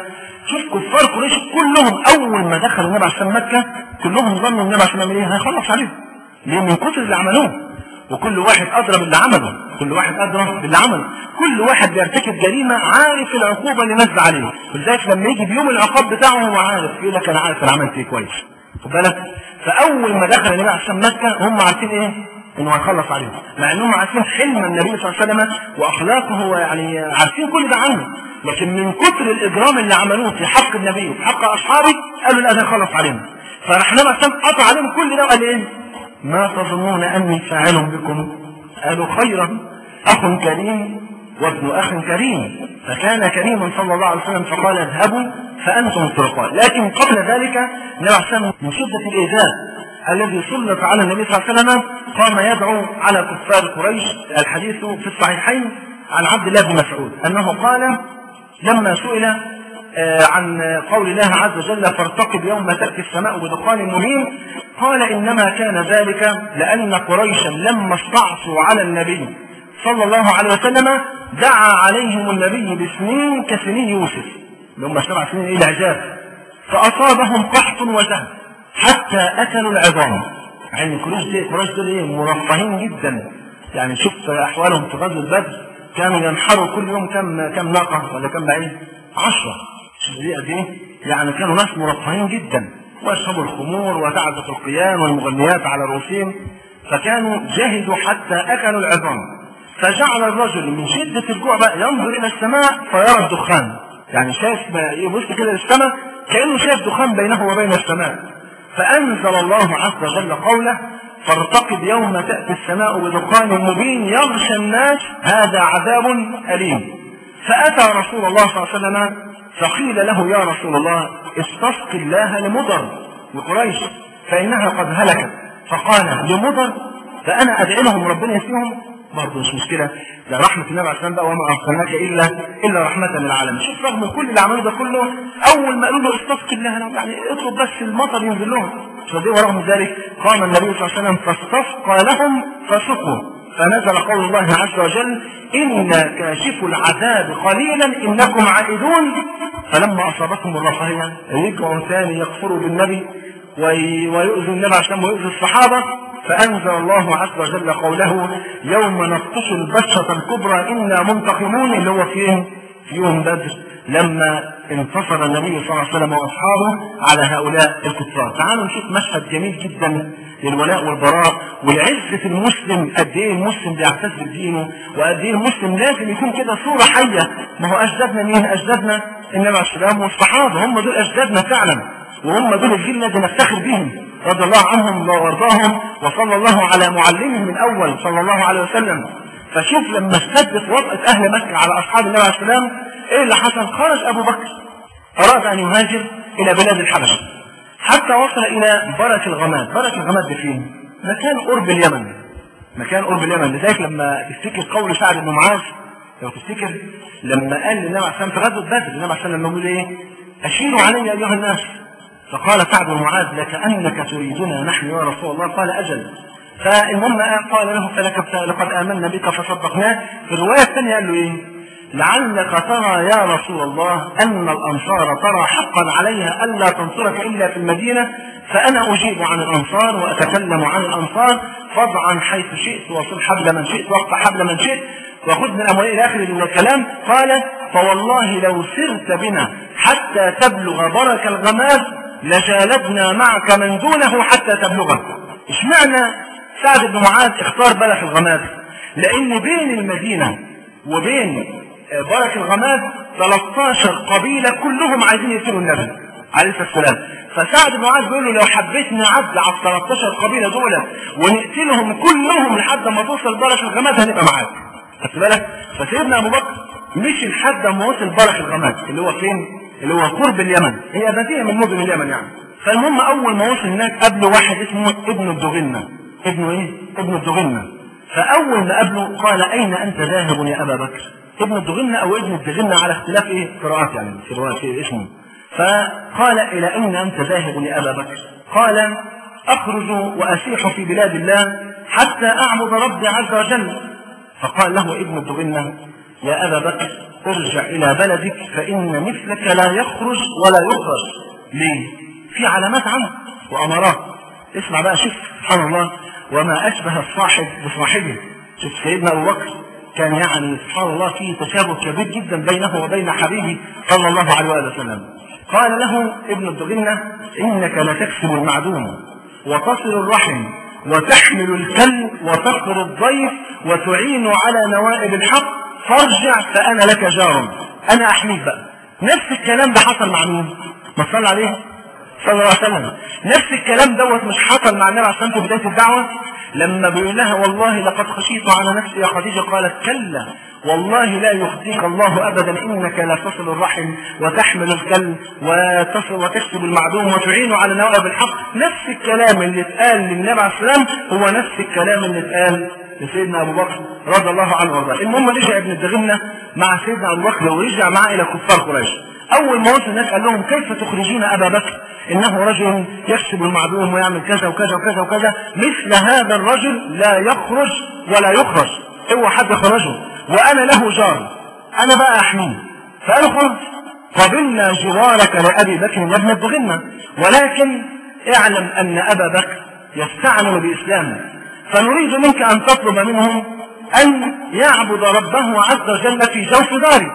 شوف كفار قريش كلهم اول ما دخل النبي عشان مكه كلهم ظنوا النبي عشان يعمل ايه هيخلص عليهم ليه من كتر اللي عملوه وكل واحد ادرى باللي عمله كل واحد ادرى باللي عمله كل واحد بيرتكب جريمه عارف العقوبه اللي نازله عليه ولذلك لما يجي بيوم العقاب بتاعه هو عارف يقول لك انا عارف انا عملت ايه كويس خد بالك فاول ما دخل النبي عشان مكه هم عارفين ايه انه هيخلص عليهم مع انهم عارفين حلم النبي صلى الله عليه وسلم واخلاقه يعني عارفين كل ده عنه لكن من كتر الاجرام اللي عملوه في حق النبي وفي حق اصحابه قالوا لا ده هيخلص علينا فراح النبي عليه قطع عليهم كل ده وقال ايه ما تظنون اني فاعل بكم قالوا خيرا اخ كريم وابن اخ كريم فكان كريما صلى الله عليه وسلم فقال اذهبوا فانتم الطرقاء لكن قبل ذلك النبي عليه الصلاه من شده الايذاء الذي سلط على النبي صلى الله عليه وسلم قام يدعو على كفار قريش الحديث في الصحيحين عن عبد الله بن مسعود انه قال لما سئل عن قول الله عز وجل فارتقب يوم تأتي السماء بدخان مبين قال إنما كان ذلك لأن قريشا لما استعصوا على النبي صلى الله عليه وسلم دعا عليهم النبي بسنين كسنين يوسف اللي هم سبع سنين إيه العذاب فأصابهم قحط وجهل حتى أكلوا العظام يعني قريش دي قريش دول إيه مرفهين جدا يعني شوف أحوالهم في غزوة بدر كانوا ينحروا كل يوم كم كم ناقة ولا كم بعيد عشرة دي قد ايه؟ يعني كانوا ناس مرفهين جدا ويشربوا الخمور وتعزف القيان والمغنيات على رؤوسهم فكانوا جهدوا حتى اكلوا العظام فجعل الرجل من شدة الجوع بقى ينظر إلى السماء فيرى الدخان يعني شايف يبص كده للسماء كأنه شايف دخان بينه وبين السماء فأنزل الله عز وجل قوله فارتقب يوم تأتي السماء بدخان مبين يغشى الناس هذا عذاب أليم فأتى رسول الله صلى الله عليه وسلم فقيل له يا رسول الله استسق الله لمضر وقريش فإنها قد هلكت فقال لمضر فأنا أدعي لهم ربنا يسيهم برضه مش مشكلة ده رحمة النبي عليه الصلاة والسلام وما أرسلناك إلا إلا رحمة للعالمين شوف رغم كل اللي عملوه ده كله أول ما قالوا له استسق الله لهم يعني اطلب بس المطر ينزل لهم فدي ورغم ذلك قام النبي صلى الله عليه وسلم فاستسقى لهم فسقوا فنزل قول الله عز وجل إنا كاشف العذاب قليلا إنكم عائدون فلما أصابتهم الرفاهية رجعوا ثاني يكفروا بالنبي ويؤذوا النبي عشان ويؤذوا الصحابة فأنزل الله عز وجل قوله يوم نبطش البشرة الكبرى إنا منتقمون اللي هو في في يوم بدر لما انتصر النبي صلى الله عليه وسلم واصحابه على هؤلاء الكفار تعالوا نشوف مشهد جميل جدا للولاء والبراء والعزة المسلم قد ايه المسلم بيعتز بدينه وقد ايه المسلم لازم يكون كده صورة حية ما هو اجدادنا مين اجدادنا النبي عليه السلام والصحابة هم دول اجدادنا فعلا وهم دول الجيل الذي نفتخر بهم رضي الله عنهم وارضاهم وصلى الله على معلمهم من اول صلى الله عليه وسلم فشوف لما اشتدت وطأة اهل مكة على اصحاب النبي عليه السلام ايه اللي حصل خرج ابو بكر اراد ان يهاجر الى بلاد الحبشه حتى وصل الى برك الغماد برك الغماد ده فين مكان قرب اليمن مكان قرب اليمن لذلك لما تفتكر قول سعد بن معاذ لو تفتكر لما قال للنبي عليه السلام في غزوه بدر النبي عليه السلام يقول ايه اشيروا علي ايها الناس فقال سعد بن معاذ لكانك تريدنا نحن يا رسول الله قال اجل فالمهم قال له فلك لقد امنا بك فصدقناك في الروايه الثانيه قال له ايه لعلك ترى يا رسول الله أن الأنصار ترى حقا عليها ألا تنصرك إلا في المدينة فأنا أجيب عن الأنصار وأتكلم عن الأنصار فاضعا حيث شئت وصل حبل من شئت واقطع حبل من شئت وخذ من أموالي إلى آخر الكلام قال فوالله لو سرت بنا حتى تبلغ برك الغماد لجالدنا معك من دونه حتى تبلغه اشمعنى سعد بن معاذ اختار برك الغماد لأن بين المدينة وبين برك الغماد 13 قبيلة كلهم عايزين يقتلوا النبي عليه الصلاة والسلام فسعد بن معاذ بيقول له لو حبيت نعدي على ال 13 قبيلة دول ونقتلهم كلهم لحد ما توصل برك الغماد هنبقى معاك خدت بالك فسيدنا ابو بكر مشي لحد ما وصل برك الغماد اللي هو فين؟ اللي هو قرب اليمن هي مدينة من مدن اليمن يعني فالمهم اول ما وصل هناك قابله واحد اسمه ابن الدغنة ابنه ايه؟ ابن الدغنة فاول ما قابله قال اين انت ذاهب يا ابا بكر؟ ابن الدغنة او ابن الدغنة على اختلاف ايه قراءات يعني في رواية في اسمه فقال الى اين انت ذاهب يا ابا بكر قال اخرج واسيح في بلاد الله حتى اعبد ربي عز وجل فقال له ابن الدغنة يا ابا بكر ارجع الى بلدك فان مثلك لا يخرج ولا يخرج ليه في علامات عنه وامارات اسمع بقى شوف سبحان الله وما اشبه الصاحب بصاحبه شوف سيدنا ابو بكر كان يعني سبحان الله فيه تشابه كبير جدا بينه وبين حبيبه صلى الله عليه وآله وسلم قال له ابن الدغنة إنك لتكسب المعدوم وتصل الرحم وتحمل الكل وتقر الضيف وتعين على نوائب الحق فارجع فأنا لك جار أنا أحميك بقى نفس الكلام ده حصل مع مين؟ ما صلى عليه صلى الله عليه وسلم نفس الكلام دوت مش حصل مع النبي عليه الصلاه في بدايه الدعوه لما بيقول لها والله لقد خشيت على نفسي يا خديجه قالت كلا والله لا يخزيك الله ابدا انك لا تصل الرحم وتحمل الكل وتصل وتكسب المعدوم وتعين على نوائب الحق نفس الكلام اللي اتقال للنبي عليه السلام هو نفس الكلام اللي اتقال لسيدنا ابو بكر رضي الله عنه وارضاه المهم رجع ابن الدغنه مع سيدنا ابو بكر ورجع معاه الى كفار قريش اول ما وصل الناس قال لهم كيف تخرجون ابا بكر انه رجل يكسب المعدوم ويعمل كذا وكذا وكذا وكذا مثل هذا الرجل لا يخرج ولا يخرج اوعى حد يخرجه وانا له جار انا بقى احميه فقالوا خلاص قبلنا جوارك لابي بكر يا ابن الدغنه ولكن اعلم ان ابا بكر يستعلم باسلامه فنريد منك ان تطلب منهم ان يعبد ربه عز وجل في جوف داره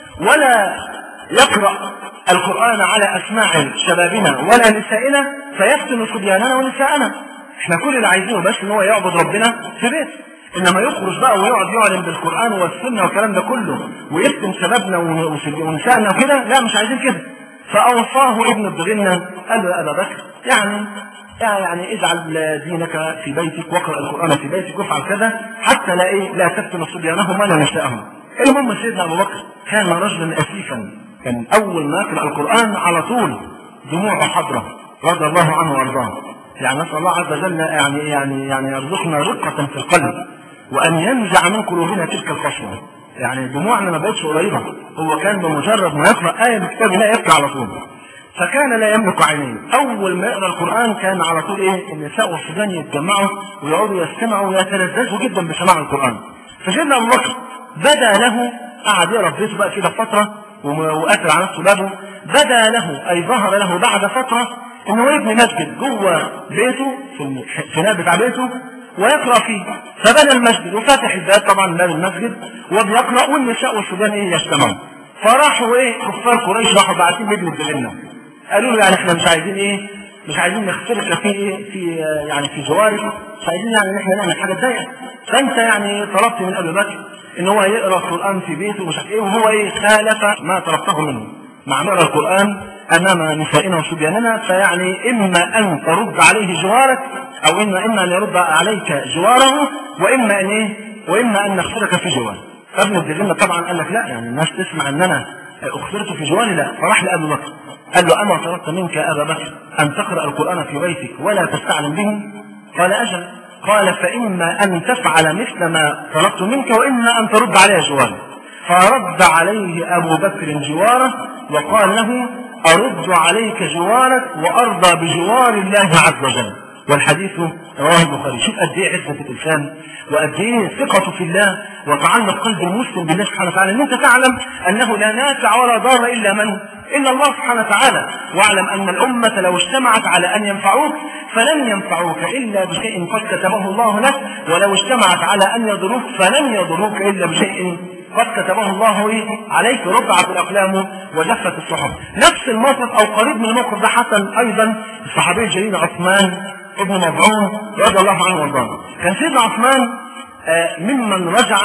ولا يقرأ القرآن على أسماع شبابنا ولا نسائنا فيفتن صبياننا ونساءنا احنا كل اللي عايزينه بس ان هو يعبد ربنا في بيت انما يخرج بقى ويقعد يعلن بالقرآن والسنة والكلام ده كله ويفتن شبابنا ونسائنا وكده لا مش عايزين كده فأوصاه ابن الدغنة قال له يا أبا بكر يعني يعني اجعل دينك في بيتك واقرأ القرآن في بيتك وافعل كذا حتى لا ايه لا تفتن صبيانهم ولا نساءهم المهم سيدنا ابو بكر كان رجلا اسيفا كان اول ما يقرا القران على طول دموعه حضره رضي الله عنه وارضاه يعني نسال الله عز وجل يعني يعني يعني يرزقنا رقه في القلب وان ينزع من قلوبنا تلك القسوه يعني دموعنا ما بقتش قريبه هو كان بمجرد ما يقرا ايه من كتاب الله يبكي على طول فكان لا يملك عينيه اول ما يقرا القران كان على طول ايه النساء والصبيان يتجمعوا ويقعدوا يستمعوا ويتلذذوا جدا بسماع القران فسيدنا ابو بكر بدا له قعد يقرا في بيته بقى كده فتره وقفل على نفسه بابه بدا له اي ظهر له بعد فتره انه يبني مسجد جوه بيته في الفناء بتاع بيته ويقرا فيه فبنى المسجد وفتح الباب طبعا باب المسجد وبيقرا والنساء والصبيان ايه يجتمعوا فراحوا ايه كفار قريش راحوا باعتين ابن الدغنه قالوا له يعني احنا مش عايزين ايه مش عايزين نخترق في ايه في يعني في جوارك مش عايزين يعني ان احنا نعمل حاجه تضايقك فانت يعني طلبت من ابي بكر ان هو يقرا القران في بيته ومش عارف ايه وهو ايه خالف ما طلبته منه مع نقرا القران امام نسائنا وصبياننا فيعني اما ان ترد عليه جوارك او اما اما ان يرد عليك جواره واما ان ايه واما ان نخترق في جوارك فابن الدغنة طبعا قال لك لا يعني الناس تسمع ان انا اخترت في جواري لا فراح لابي بكر قال له اما طلبت منك يا ابا بكر ان تقرا القران في بيتك ولا تستعلم به قال اجل قال فإما أن تفعل مثل ما طلبت منك وإما أن ترد علي جواري فرد عليه أبو بكر جواره وقال له أرد عليك جوارك وأرضى بجوار الله عز وجل والحديث رواه البخاري شوف قد ايه عزه الانسان وقد ايه ثقته في الله وتعلق قلب المسلم بالله سبحانه وتعالى ان انت تعلم انه لا نافع ولا ضار الا من الا الله سبحانه وتعالى واعلم ان الامه لو اجتمعت على ان ينفعوك فلن ينفعوك الا بشيء قد كتبه الله لك ولو اجتمعت على ان يضروك فلن يضروك الا بشيء قد كتبه الله إيه؟ عليك رفعت الاقلام وجفت الصحف نفس الموقف او قريب من الموقف ده حصل ايضا الصحابي الجليل عثمان ابن مظعون رضي الله عنه وارضاه كان سيدنا عثمان آه ممن رجع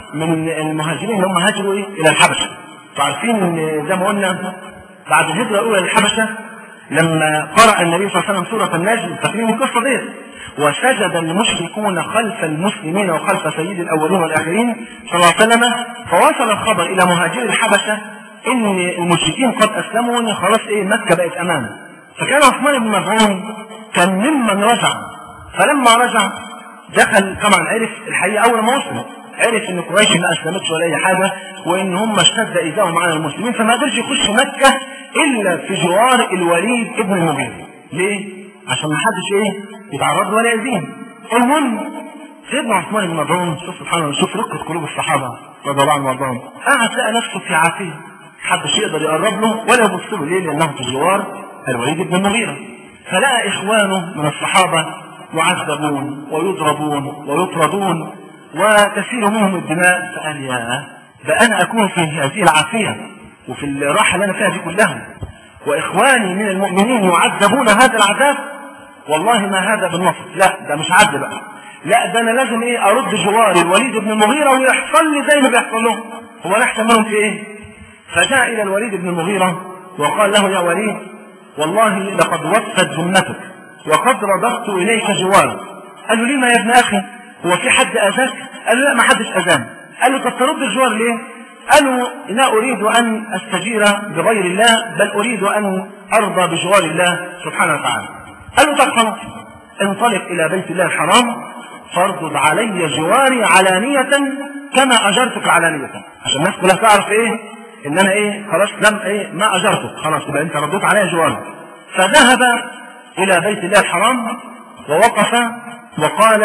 من المهاجرين اللي هم هاجروا إيه؟ الى الحبشه عارفين ان زي ما قلنا بعد الهجره الاولى للحبشه لما قرأ النبي صلى الله عليه وسلم سورة النجم فاكرين القصة ديت وسجد المشركون خلف المسلمين وخلف سيد الأولين والآخرين صلى الله عليه وسلم فوصل الخبر إلى مهاجري الحبشة إن المشركين قد أسلموا وإن خلاص إيه مكة بقت أمان فكان عثمان بن مظعون كان ممن رجع فلما رجع دخل طبعا عرف الحقيقة أول ما وصل عرف ان قريش ما اسلمتش ولا اي حاجه وان هم اشتد ايذائهم على المسلمين فما قدرش يخش مكه الا في جوار الوليد ابن المغيرة ليه؟ عشان ما حدش ايه يتعرض ولا يأذيه المهم سيدنا عثمان بن مظعون شوف سبحان الله شوف رقة قلوب الصحابة رضي الله عنهم وارضاهم قعد لقى نفسه في عافية محدش يقدر يقرب له ولا يبص له ليه؟ لأنه في جوار الوليد بن المغيرة فلقى إخوانه من الصحابة يعذبون ويضربون ويطردون وتسيل منهم الدماء فقال يا ده أنا أكون في هذه العافية وفي الراحة اللي أنا فيها دي كلها وإخواني من المؤمنين يعذبون هذا العذاب والله ما هذا بالنصر لا ده مش عدل بقى لا ده انا لازم ايه ارد جواري الوليد بن المغيرة ويحصل لي زي ما بيحصل لهم هو انا احسن منهم في ايه فجاء الى الوليد بن المغيرة وقال له يا وليد والله لقد وفت ذمتك وقد رددت اليك جواري قال له ليه ما يا ابن اخي هو في حد اذاك قال له لا ما حدش اذان قال له طب ترد الجوار ليه قالوا لا أريد أن أستجير بغير الله بل أريد أن أرضى بجوار الله سبحانه وتعالى قالوا طب خلاص انطلق إلى بيت الله الحرام فارضض علي جواري علانية كما أجرتك علانية عشان الناس كلها تعرف إيه إن أنا إيه خلاص لم إيه ما أجرتك خلاص يبقى أنت رديت علي جواري فذهب إلى بيت الله الحرام ووقف وقال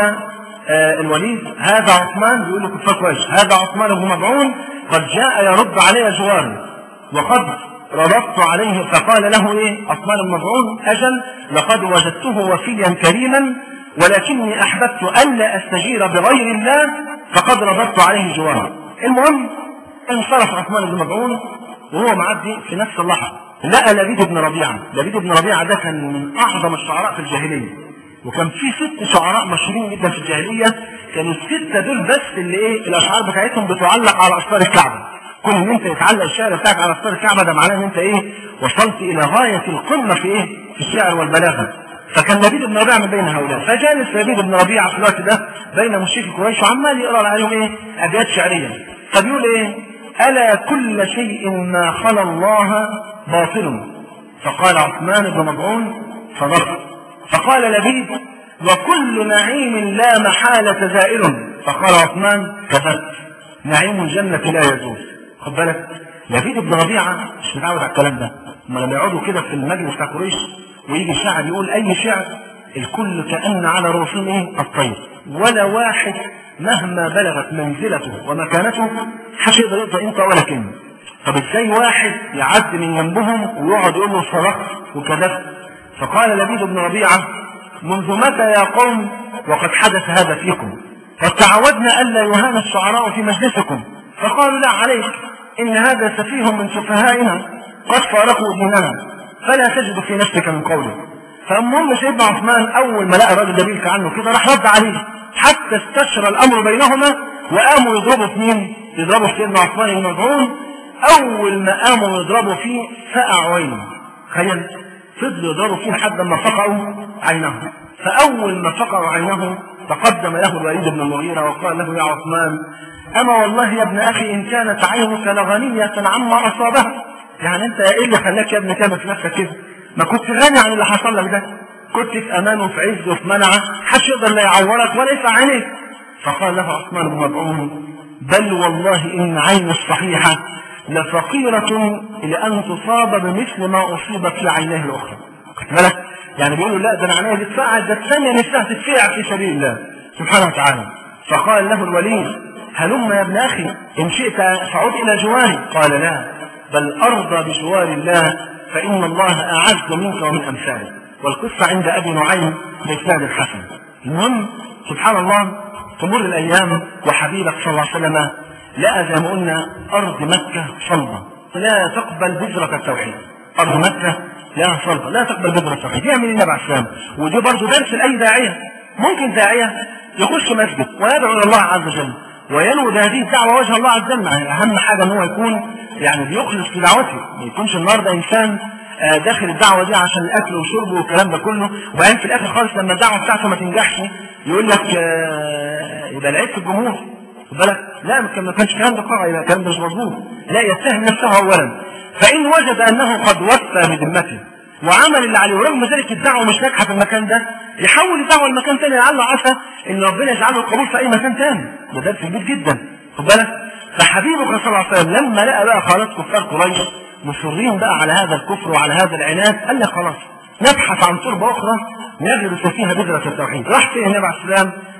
آه الوليد هذا عثمان بيقول له كفار كويس هذا عثمان بن مضعون قد جاء يرد علي جواري وقد رددت عليه فقال له ايه عثمان بن مضعون اجل لقد وجدته وفيا كريما ولكني احببت الا استجير بغير الله فقد رددت عليه جواري المهم انصرف عثمان بن مضعون وهو معدي في نفس اللحظه لقى لبيد بن ربيعه لبيد بن ربيعه ده كان من اعظم الشعراء في الجاهليه وكان في ست شعراء مشهورين جدا في الجاهليه كانوا الستة دول بس اللي ايه الاشعار بتاعتهم بتعلق على اسطار الكعبة كل ان انت يتعلق الشعر بتاعك على اسطار الكعبة ده معناه ان انت ايه وصلت الى غاية القمة في ايه في الشعر والبلاغة فكان لبيد بن ربيعة من بين هؤلاء فجالس لبيد بن ربيعة في الوقت ده بين مشرك قريش وعمال يقرا عليهم ايه ابيات شعرية فبيقول ايه الا كل شيء ما خلا الله باطل فقال عثمان بن مضعون صدقت فقال لبيد وكل نعيم لا محالة زائل فقال عثمان كذبت نعيم الجنة لا يزول خد بالك لبيد بن ربيعة مش متعود على الكلام ده اما لما يقعدوا كده في المجلس بتاع قريش ويجي شاعر يقول اي شعر الكل كأن على رؤوسهم ايه الطير ولا واحد مهما بلغت منزلته ومكانته محدش يقدر يقطع انت ولا كلمه طب ازاي واحد يعدي من جنبهم ويقعد يقول له صدقت وكذبت فقال لبيد بن ربيعه منذ متى يا قوم وقد حدث هذا فيكم قد تعودنا ألا يهان الشعراء في مجلسكم فقالوا لا عليك إن هذا سفيه من سفهائنا قد فارقوا ديننا فلا تجد في نفسك من قوله فالمهم سيدنا عثمان أول ما لقى الراجل ده بيلك عنه كده راح رد عليه حتى استشرى الأمر بينهما وقاموا يضربوا في مين؟ يضربوا في سيدنا عثمان بن مظعون أول ما قاموا يضربوا فيه فقع عينه تخيل فضلوا يضربوا فيه لحد ما فقعوا عينه فأول ما فقعوا عينه تقدم له الوليد بن المغيرة وقال له يا عثمان أما والله يا ابن أخي إن كانت عينك لغنية عما أصابها يعني أنت إيه اللي خلاك يا ابن تعمل في نفسك كده ما كنت غني عن اللي حصل لك ده كنت في أمان وفي عز وفي منعة حدش يقدر لا يعورك ولا يسعى عينيك فقال له عثمان بن مظعون بل والله إن عين الصحيحة لفقيرة لأن تصاب بمثل ما أصيبت في عينيه الأخرى خدت بالك يعني بيقولوا لا ده انا عينيا تتفقع ده الثانيه نفسها تتفقع في سبيل الله سبحانه وتعالى فقال له الوليد هلم يا ابن اخي ان شئت فعد الى جواري قال لا بل ارضى بجوار الله فان الله اعز منك ومن امثالك والقصه عند ابي نعيم باسناد الحسن المهم سبحان الله تمر الايام وحبيبك صلى الله عليه وسلم لقى زي ما قلنا ارض مكه صلبه لا تقبل بذره التوحيد ارض مكه لا صلبة لا تقبل بذرة التوحيد يعمل النبي عليه السلام ودي برضه درس لأي داعية ممكن داعية يخش مسجد ويدعو إلى الله عز وجل وينوي بهذه الدعوة وجه الله عز وجل يعني أهم حاجة إن هو يكون يعني بيخلص في دعوته ما يكونش النهارده إنسان داخل الدعوة دي عشان الأكل والشرب والكلام ده كله وبعدين في الآخر خالص لما الدعوة بتاعته ما تنجحش يقول لك يبقى العيب في الجمهور خد بالك لا ما كانش الكلام ده قاعدة يبقى الكلام ده مش مظبوط لا يتهم نفسه أولا فإن وجد أنه قد وفى بذمته وعمل اللي عليه ورغم ذلك الدعوة مش ناجحة في المكان ده يحول الدعوة لمكان تاني لعله عسى إن ربنا يجعله القبول في أي مكان تاني ده درس كبير جدا خد بالك فحبيبك صلى الله عليه وسلم لما لقى بقى خلاص كفار قريش مصرين بقى على هذا الكفر وعلى هذا العناد قال لك خلاص نبحث عن تربة أخرى نغرس فيها بذرة التوحيد راح فين النبي عليه السلام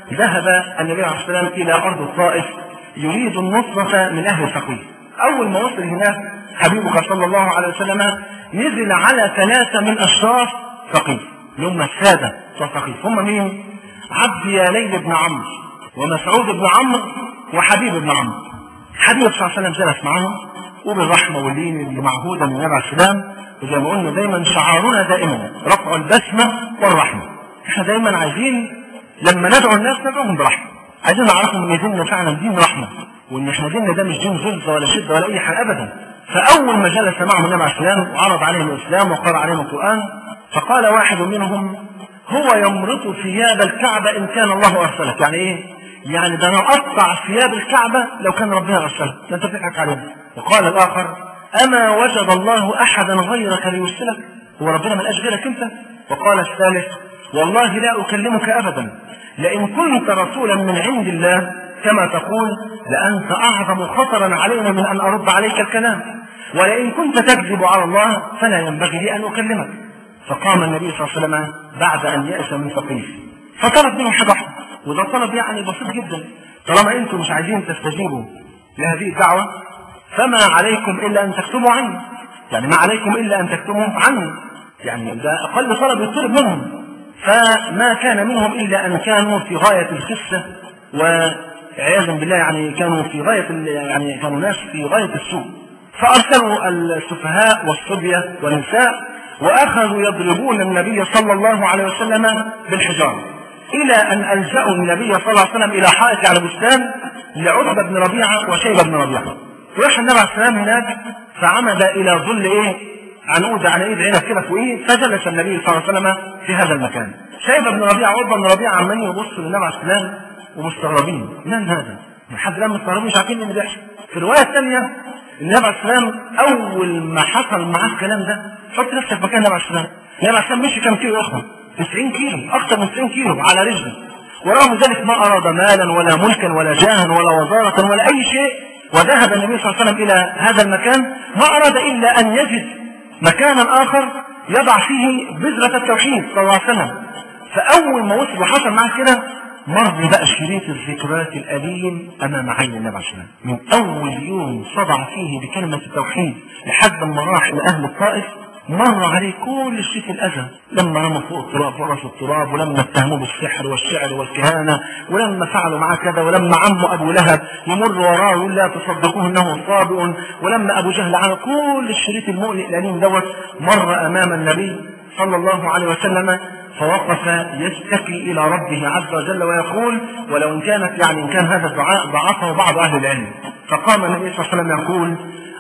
ذهب النبي عليه الصلاة والسلام إلى أرض الطائف يريد النصرة من أهل ثقيف أول ما وصل هناك حبيبك صلى الله عليه وسلم نزل على ثلاثة من أشراف ثقيف اللي هم السادة بتوع ثقيف هم مين؟ عبد يا ليل بن عمرو ومسعود بن عمرو وحبيب بن عمرو حبيب صلى الله عليه وسلم جلس معهم وبالرحمة واللين اللي معهودة من النبي عليه السلام وزي ما قلنا دايما شعارنا دائما رفع البسمة والرحمة احنا دايما عايزين لما ندعو الناس ندعوهم برحمة عايزين نعرفهم ان ديننا فعلا دين رحمة وان احنا ديننا ده مش دين غلظة ولا شدة ولا اي حاجة ابدا فاول ما جلس معهم النبي عليه السلام وعرض عليهم الاسلام وقرأ عليهم القرآن فقال واحد منهم هو يمرط ثياب الكعبة ان كان الله ارسلك يعني ايه يعني ده انا اقطع ثياب الكعبة لو كان ربنا ارسلك ده انت بتضحك علينا وقال الاخر اما وجد الله احدا غيرك ليرسلك هو ربنا ملقاش غيرك انت وقال الثالث والله لا اكلمك ابدا لئن كنت رسولا من عند الله كما تقول لانت اعظم خطرا علينا من ان ارد عليك الكلام ولئن كنت تكذب على الله فلا ينبغي لي ان اكلمك فقام النبي صلى الله عليه وسلم بعد ان يأس من ثقيف فطلب منه حاجه واحده وده طلب يعني بسيط جدا طالما انتم مش عايزين تستجيبوا لهذه الدعوه فما عليكم الا ان تكتبوا عني يعني ما عليكم الا ان تكتبوا عني يعني ده اقل طلب يطلب منهم فما كان منهم الا ان كانوا في غايه الخسه وعياذا بالله يعني كانوا في غايه يعني كانوا ناس في غايه السوء فارسلوا السفهاء والصبيه والنساء واخذوا يضربون النبي صلى الله عليه وسلم بالحجاره الى ان الجاوا النبي صلى الله عليه وسلم الى حائط على بستان لعتبه بن ربيعه وشيبه بن ربيعه راح النبي عليه السلام هناك فعمد الى ظل ايه عنقود على ايد عنب كده فوقيه فجلس النبي صلى الله عليه وسلم في هذا المكان شيبه بن ربيعه عتبه بن ربيعه عمالين يبصوا للنبي عليه السلام ومستغربين من هذا؟ لحد الان مستغربين مش عارفين ايه اللي بيحصل في الروايه الثانيه النبي عليه السلام اول ما حصل معاه الكلام ده حط نفسك مكان النبي عليه السلام النبي عليه السلام مشي كام كيلو يا اخوان 90 كيلو اكثر من 90 كيلو على رجله ورغم ذلك ما اراد مالا ولا ملكا ولا جاها ولا وزاره ولا اي شيء وذهب النبي صلى الله عليه وسلم الى هذا المكان ما اراد الا ان يجد مكانا اخر يضع فيه بذرة التوحيد صلى الله عليه وسلم فاول ما وصل وحصل معاه كده مر بقى شريط الذكريات الأليم أمام عين النبي عليه السلام من أول يوم صدع فيه بكلمة التوحيد لحد ما راح لأهل الطائف مر عليه كل الشيء الأذى لما رمى فوق التراب ورث التراب ولما اتهموه بالسحر والشعر والكهانة ولما فعلوا معاه كذا ولما عمه أبو لهب يمر وراه يقول لا تصدقوه إنه صابئ ولما أبو جهل عمل كل الشريط المؤلم الأليم دوت مر أمام النبي صلى الله عليه وسلم فوقف يشتكي إلى ربه عز وجل ويقول ولو إن كانت يعني إن كان هذا الدعاء ضعفه بعض أهل العلم فقام النبي صلى الله عليه وسلم يقول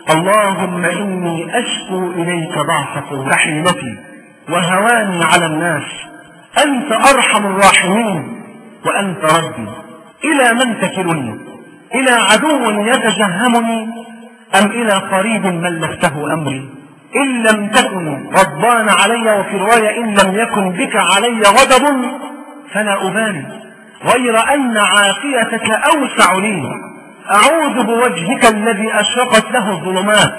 اللهم إني أشكو إليك ضعف رحيمتي وهواني على الناس أنت أرحم الراحمين وأنت ربي إلى من تكلني إلى عدو يتجهمني أم إلى قريب ملكته أمري إن لم تكن غضبان علي وفي رواية إن لم يكن بك علي غضب فلا أبالي غير أن عافيتك أوسع لي أعوذ بوجهك الذي أشرقت له الظلمات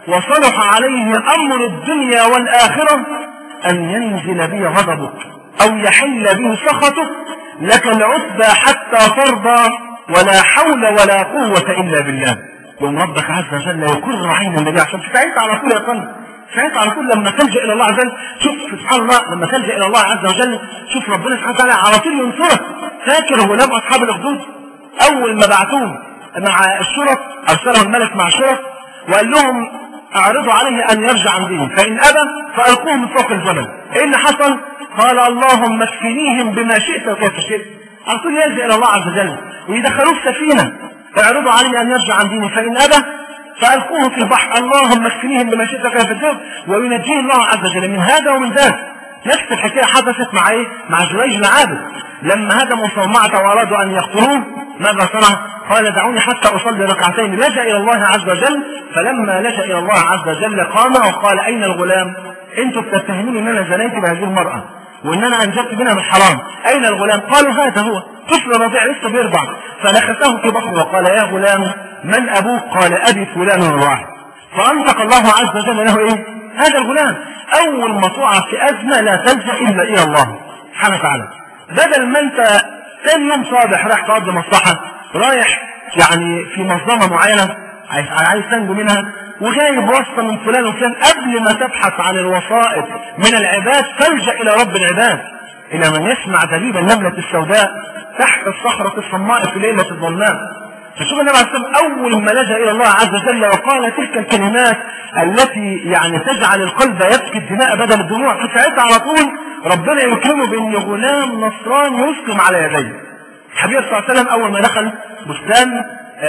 وصلح عليه أمر الدنيا والآخرة أن ينزل بي غضبك أو يحل بي سخطك لك العتبى حتى ترضى ولا حول ولا قوة إلا بالله يوم ربك عز وجل يكر عين النبي عشان ساعتها على طول يا قلب ساعتها على طول لما تلجا الى الله عز وجل شوف سبحان الله لما تلجا الى الله عز وجل شوف ربنا سبحانه وتعالى على طول ينصرك فاكر غلام اصحاب الاخدود اول ما بعتوه مع الشرط ارسله الملك مع الشرط وقال لهم اعرضوا عليه ان يرجع عن دينه فان ابى فالقوه من فوق الجبل ايه اللي حصل؟ قال اللهم اكفنيهم بما شئت وكيف شئت على طول يلجا الى الله عز وجل ويدخلوه السفينه اعرضوا عليه ان يرجع عن دينه فان ابى فألقوه في البحر اللهم اكفنيهم بما شئت كيف الدب وينجيه الله عز وجل من هذا ومن ذاك نفس الحكاية حدثت مع ايه؟ مع جريج العابد لما هدموا صومعة وأرادوا أن يقتلوه ماذا صنع؟ قال دعوني حتى أصلي ركعتين لجأ إلى الله عز وجل فلما لجأ إلى الله عز وجل قام وقال أين الغلام؟ أنتم بتتهموني أن أنا زنيت بهذه المرأة وان انا انجبت منها من حرام اين الغلام قالوا هذا هو طفل رضيع لسه بيرضع فنخسه في بطنه وقال يا غلام من ابوك قال ابي فلان الراعي فانطق الله عز وجل له ايه هذا الغلام اول ما تقع في ازمه لا تلجا الا الى الله سبحانه وتعالى بدل ما انت ثاني يوم صابح رايح تقضي مصلحة رايح يعني في منظمة معينة عايز عايز تنجو منها وجايب واسطة من فلان وفلان قبل ما تبحث عن الوسائط من العباد تلجأ إلى رب العباد إلى من يسمع دبيب النملة السوداء تحت الصخرة الصماء في ليلة الظلماء فشوف النبي عليه الصلاة والسلام أول ما لجأ إلى الله عز وجل وقال تلك الكلمات التي يعني تجعل القلب يبكي الدماء بدل الدموع في ساعتها على طول ربنا يكرمه بأن غلام نصراني يسلم على يديه الحبيب صلى الله عليه وسلم أول ما دخل بستان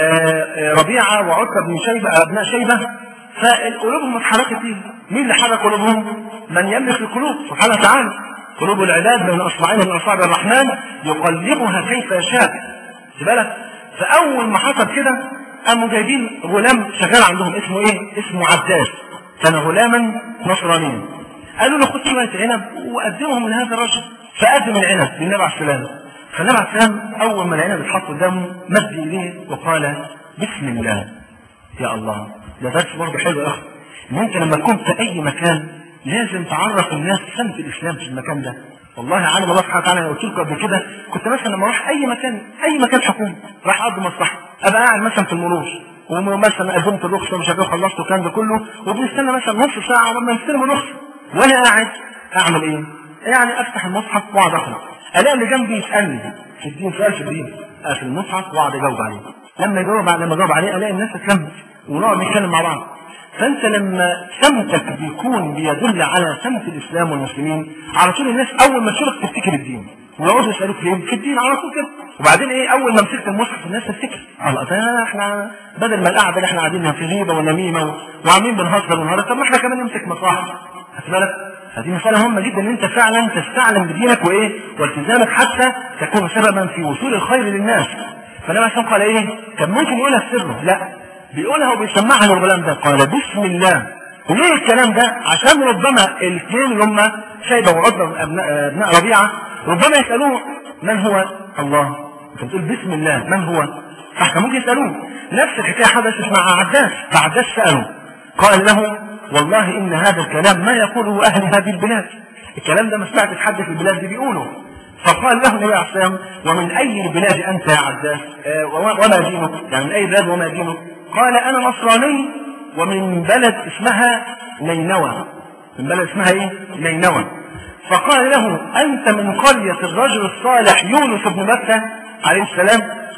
ربيعة وعتبة بن شيبة أبناء شيبة فقلوبهم اتحركت فيه مين اللي حرك قلوبهم؟ من يملك القلوب سبحانه وتعالى قلوب العباد بين اصبعين من اصابع الرحمن يقلبها كيف يشاء خد بالك فاول ما حصل كده قاموا جايبين غلام شغال عندهم اسمه ايه؟ اسمه عباس كان غلاما نصرانيا قالوا له خد شويه عنب وقدمهم لهذا الرجل فقدم العنب للنبي عليه السلام فالنبي عليه السلام اول ما العنب اتحط قدامه مد ايديه وقال بسم الله يا الله ده درس برضه حلو يا اخي ان انت لما تكون في اي مكان لازم تعرف الناس سنة الاسلام في المكان ده والله عالم الله سبحانه وتعالى قلت لكم قبل كده كنت مثلا لما اروح اي مكان اي مكان حكومي راح اقضي مصلحه ابقى قاعد مثلا في المرور ومثلا قدمت الرخصه ومش عارف خلصت الكلام ده كله وبنستنى مثلا نص ساعه لما نستلم الرخصه وانا قاعد اعمل ايه؟ يعني افتح المصحف واقعد اقرا الاقي اللي جنبي يسالني في الدين سؤال في الدين اقفل المصحف واقعد اجاوب عليه لما اجاوب لما اجاوب عليه الاقي الناس اتلمت ونقعد نتكلم مع بعض فانت لما سمتك بيكون بيدل على سمت الاسلام والمسلمين على طول الناس اول ما تشوفك تفتكر الدين ويقعدوا يسالوك ليه في الدين على طول كده وبعدين ايه اول ما مسكت المصحف الناس تفتكر الله ده احنا بدل ما القعده اللي احنا قاعدينها في غيبه ونميمه وعاملين بنهزر ونهار طب ما احنا كمان نمسك مصاحف خد بالك هذه مسألة مهمة جدا ان انت فعلا تستعلم بدينك وايه والتزامك حتى تكون سببا في وصول الخير للناس فالنبي عليه قال ايه كان ممكن يقولها في سره لا بيقولها وبيسمعها للغلام ده قال بسم الله وليه الكلام ده عشان ربما الاثنين اللي هم شيبه وعتبه ابناء, ابناء ربيعه ربما يسالوه من هو الله انت بتقول بسم الله من هو فاحنا ممكن يسالوه نفس الحكايه حدثت مع عباس فعباس ساله قال له والله ان هذا الكلام ما يقوله اهل هذه البلاد الكلام ده ما سمعت حد في البلاد دي بيقوله فقال له النبي عليه الصلاه والسلام ومن اي البلاد انت يا عباس آه وما دينك يعني من اي بلاد وما دينك قال انا نصراني ومن بلد اسمها نينوى من بلد اسمها ايه نينوى فقال له انت من قرية الرجل الصالح يونس بن متى عليه السلام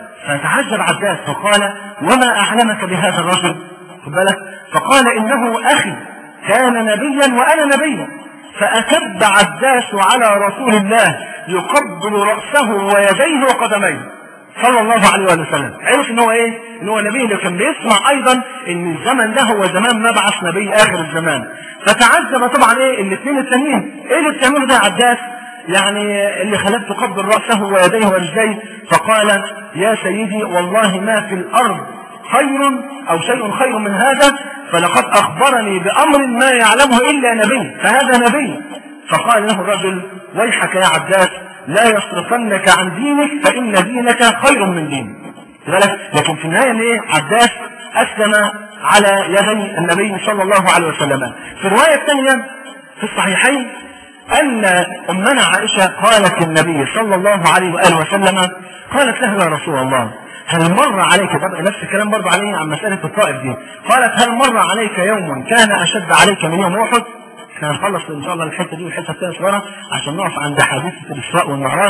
فتعجب عباس فقال وما اعلمك بهذا الرجل خد بالك فقال انه اخي كان نبيا وانا نبي فاكب عباس على رسول الله يقبل راسه ويديه وقدميه صلى الله عليه وآله وسلم عرف ان هو ايه ان هو نبي اللي كان بيسمع ايضا ان الزمن ده هو زمان مبعث نبي اخر الزمان فتعجب طبعا ايه الاثنين التانيين ايه اللي بتعمله ده عباس يعني اللي خلاك تقبل راسه ويديه ورجليه فقال يا سيدي والله ما في الارض خير او شيء خير من هذا فلقد اخبرني بامر ما يعلمه الا نبي فهذا نبي فقال له الرجل ويحك يا عباس لا يصرفنك عن دينك فإن دينك خير من دينك لكن في النهاية ايه عباس أسلم على يدي النبي صلى الله عليه وسلم في الرواية الثانية في الصحيحين أن أمنا عائشة قالت للنبي صلى الله عليه وآله وسلم قالت له يا رسول الله هل مر عليك طبعا نفس الكلام برضه عليه عن مسألة الطائف دي قالت هل مر عليك يوم كان أشد عليك من يوم أحد احنا هنخلص ان شاء الله الحته دي والحته الثانيه صغيره عشان نقف عند حديثه الاسراء والمعراج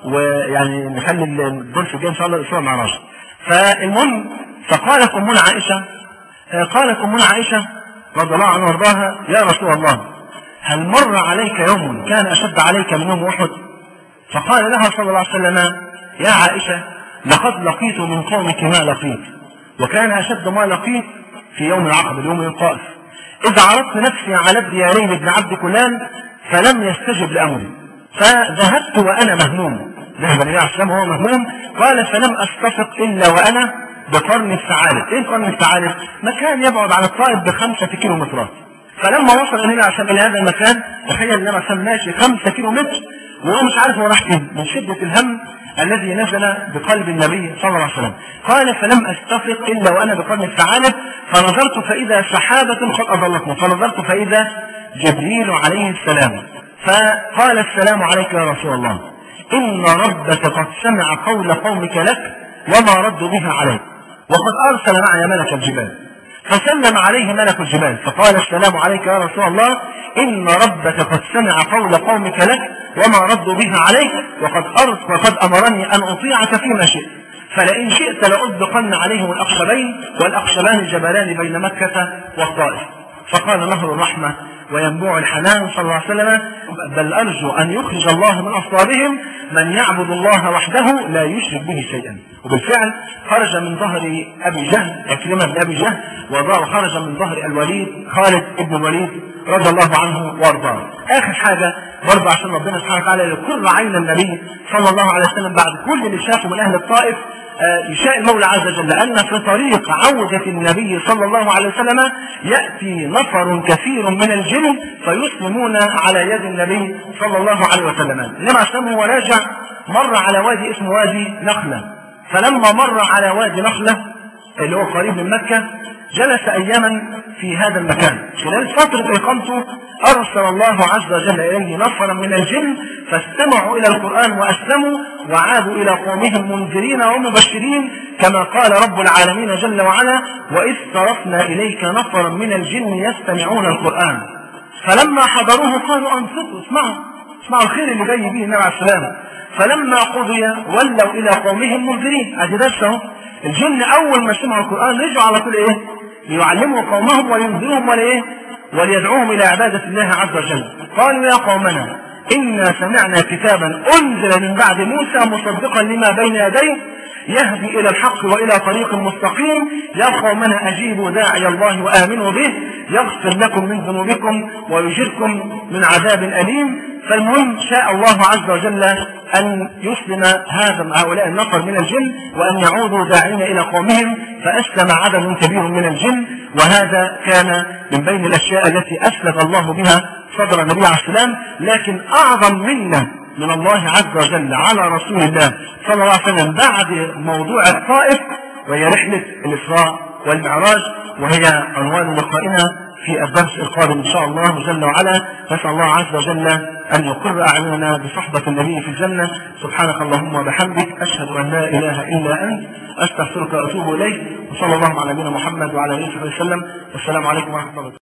ويعني نخلي الدرس الجاي ان شاء الله الاسراء والمعراج. فالمهم فقالت امنا عائشه قالت امنا عائشه رضي الله عنها وارضاها يا رسول الله هل مر عليك يوم كان اشد عليك من يوم احد؟ فقال لها صلى الله عليه وسلم يا عائشه لقد لقيت من قومك ما لقيت وكان اشد ما لقيت في يوم العقبه اليوم الطائف إذ عرضت نفسي على ابن بن عبد كلان فلم يستجب لأمري فذهبت وأنا مهموم ذهب النبي عليه الصلاة وهو مهموم قال فلم أستفق إلا وأنا بقرن الثعالب إيه قرن الثعالب؟ مكان يبعد عن الطائف بخمسة كيلو مترات فلما وصل النبي عشان إلى هذا المكان تخيل النبي عشان ماشي خمسة كيلو متر وهو مش عارف هو راح فين من شدة الهم الذي نزل بقلب النبي صلى الله عليه وسلم قال فلم استفق الا وانا بقرن الثعالب فنظرت فاذا سحابه قد اضلتنا فنظرت فاذا جبريل عليه السلام فقال السلام عليك يا رسول الله إن ربك قد سمع قول قومك لك وما ردوا بها عليك وقد أرسل معي ملك الجبال فسلم عليه ملك الجبال فقال السلام عليك يا رسول الله إن ربك قد سمع قول قومك لك وما ردوا بها عليك وقد أرسل وقد أمرني أن أطيعك فيما شئت فلئن شئت لأطبقن عليهم الأخشبين والأخشبان جبلان بين مكة والطائف فقال نهر الرحمة وينبوع الحنان صلى الله عليه وسلم بل أرجو أن يخرج الله من أصلابهم من يعبد الله وحده لا يشرك به شيئا وبالفعل خرج من ظهر أبي جهل عكرمة بن أبي جهل وخرج من ظهر الوليد خالد بن الوليد رضي الله عنه وارضاه آخر حاجة برضه عشان ربنا سبحانه وتعالى يقر عين النبي صلى الله عليه وسلم بعد كل اللي شافه من أهل الطائف يشاء المولى عز وجل أن في طريق عودة النبي صلى الله عليه وسلم يأتي نفر كثير من الجن فيسلمون على يد النبي صلى الله عليه وسلم إنما عشان هو راجع مر على وادي اسمه وادي نخلة فلما مر على وادي نخلة اللي هو قريب من مكة جلس أياما في هذا المكان خلال فترة إقامته أرسل الله عز وجل إليه نفرا من الجن فاستمعوا إلى القرآن وأسلموا وعادوا إلى قومهم منذرين ومبشرين كما قال رب العالمين جل وعلا وإذ صرفنا إليك نفرا من الجن يستمعون القرآن فلما حضروه قالوا أنصتوا اسمعوا اسمعوا الخير اللي جاي به النبي عليه السلام فلما قضي ولوا إلى قومهم منذرين أدي درسه الجن أول ما سمعوا القرآن رجعوا على طول إيه ليعلموا قومهم ولينذرهم ولإيه وليدعوهم إلى عبادة الله عز وجل قالوا يا قومنا إنا سمعنا كتابا أنزل من بعد موسى مصدقا لما بين يديه يهدي إلى الحق وإلى طريق مستقيم يا قومنا أجيبوا داعي الله وآمنوا به يغفر لكم من ذنوبكم ويجركم من عذاب أليم فالمهم شاء الله عز وجل أن يسلم هذا هؤلاء النفر من الجن وأن يعودوا داعين إلى قومهم فأسلم عدد كبير من الجن وهذا كان من بين الأشياء التي أسلم الله بها صدر النبي عليه السلام لكن أعظم منه من الله عز وجل على رسول الله صلى الله عليه وسلم بعد موضوع الطائف وهي رحلة الإسراء والمعراج وهي عنوان لقائنا في الدرس القادم إن شاء الله جل وعلا نسأل الله عز وجل أن يقر أعيننا بصحبة النبي في الجنة سبحانك اللهم وبحمدك أشهد أن لا إله إلا أنت أستغفرك وأتوب إليك وصلى الله على نبينا محمد وعلى آله وصحبه وسلم والسلام عليكم ورحمة الله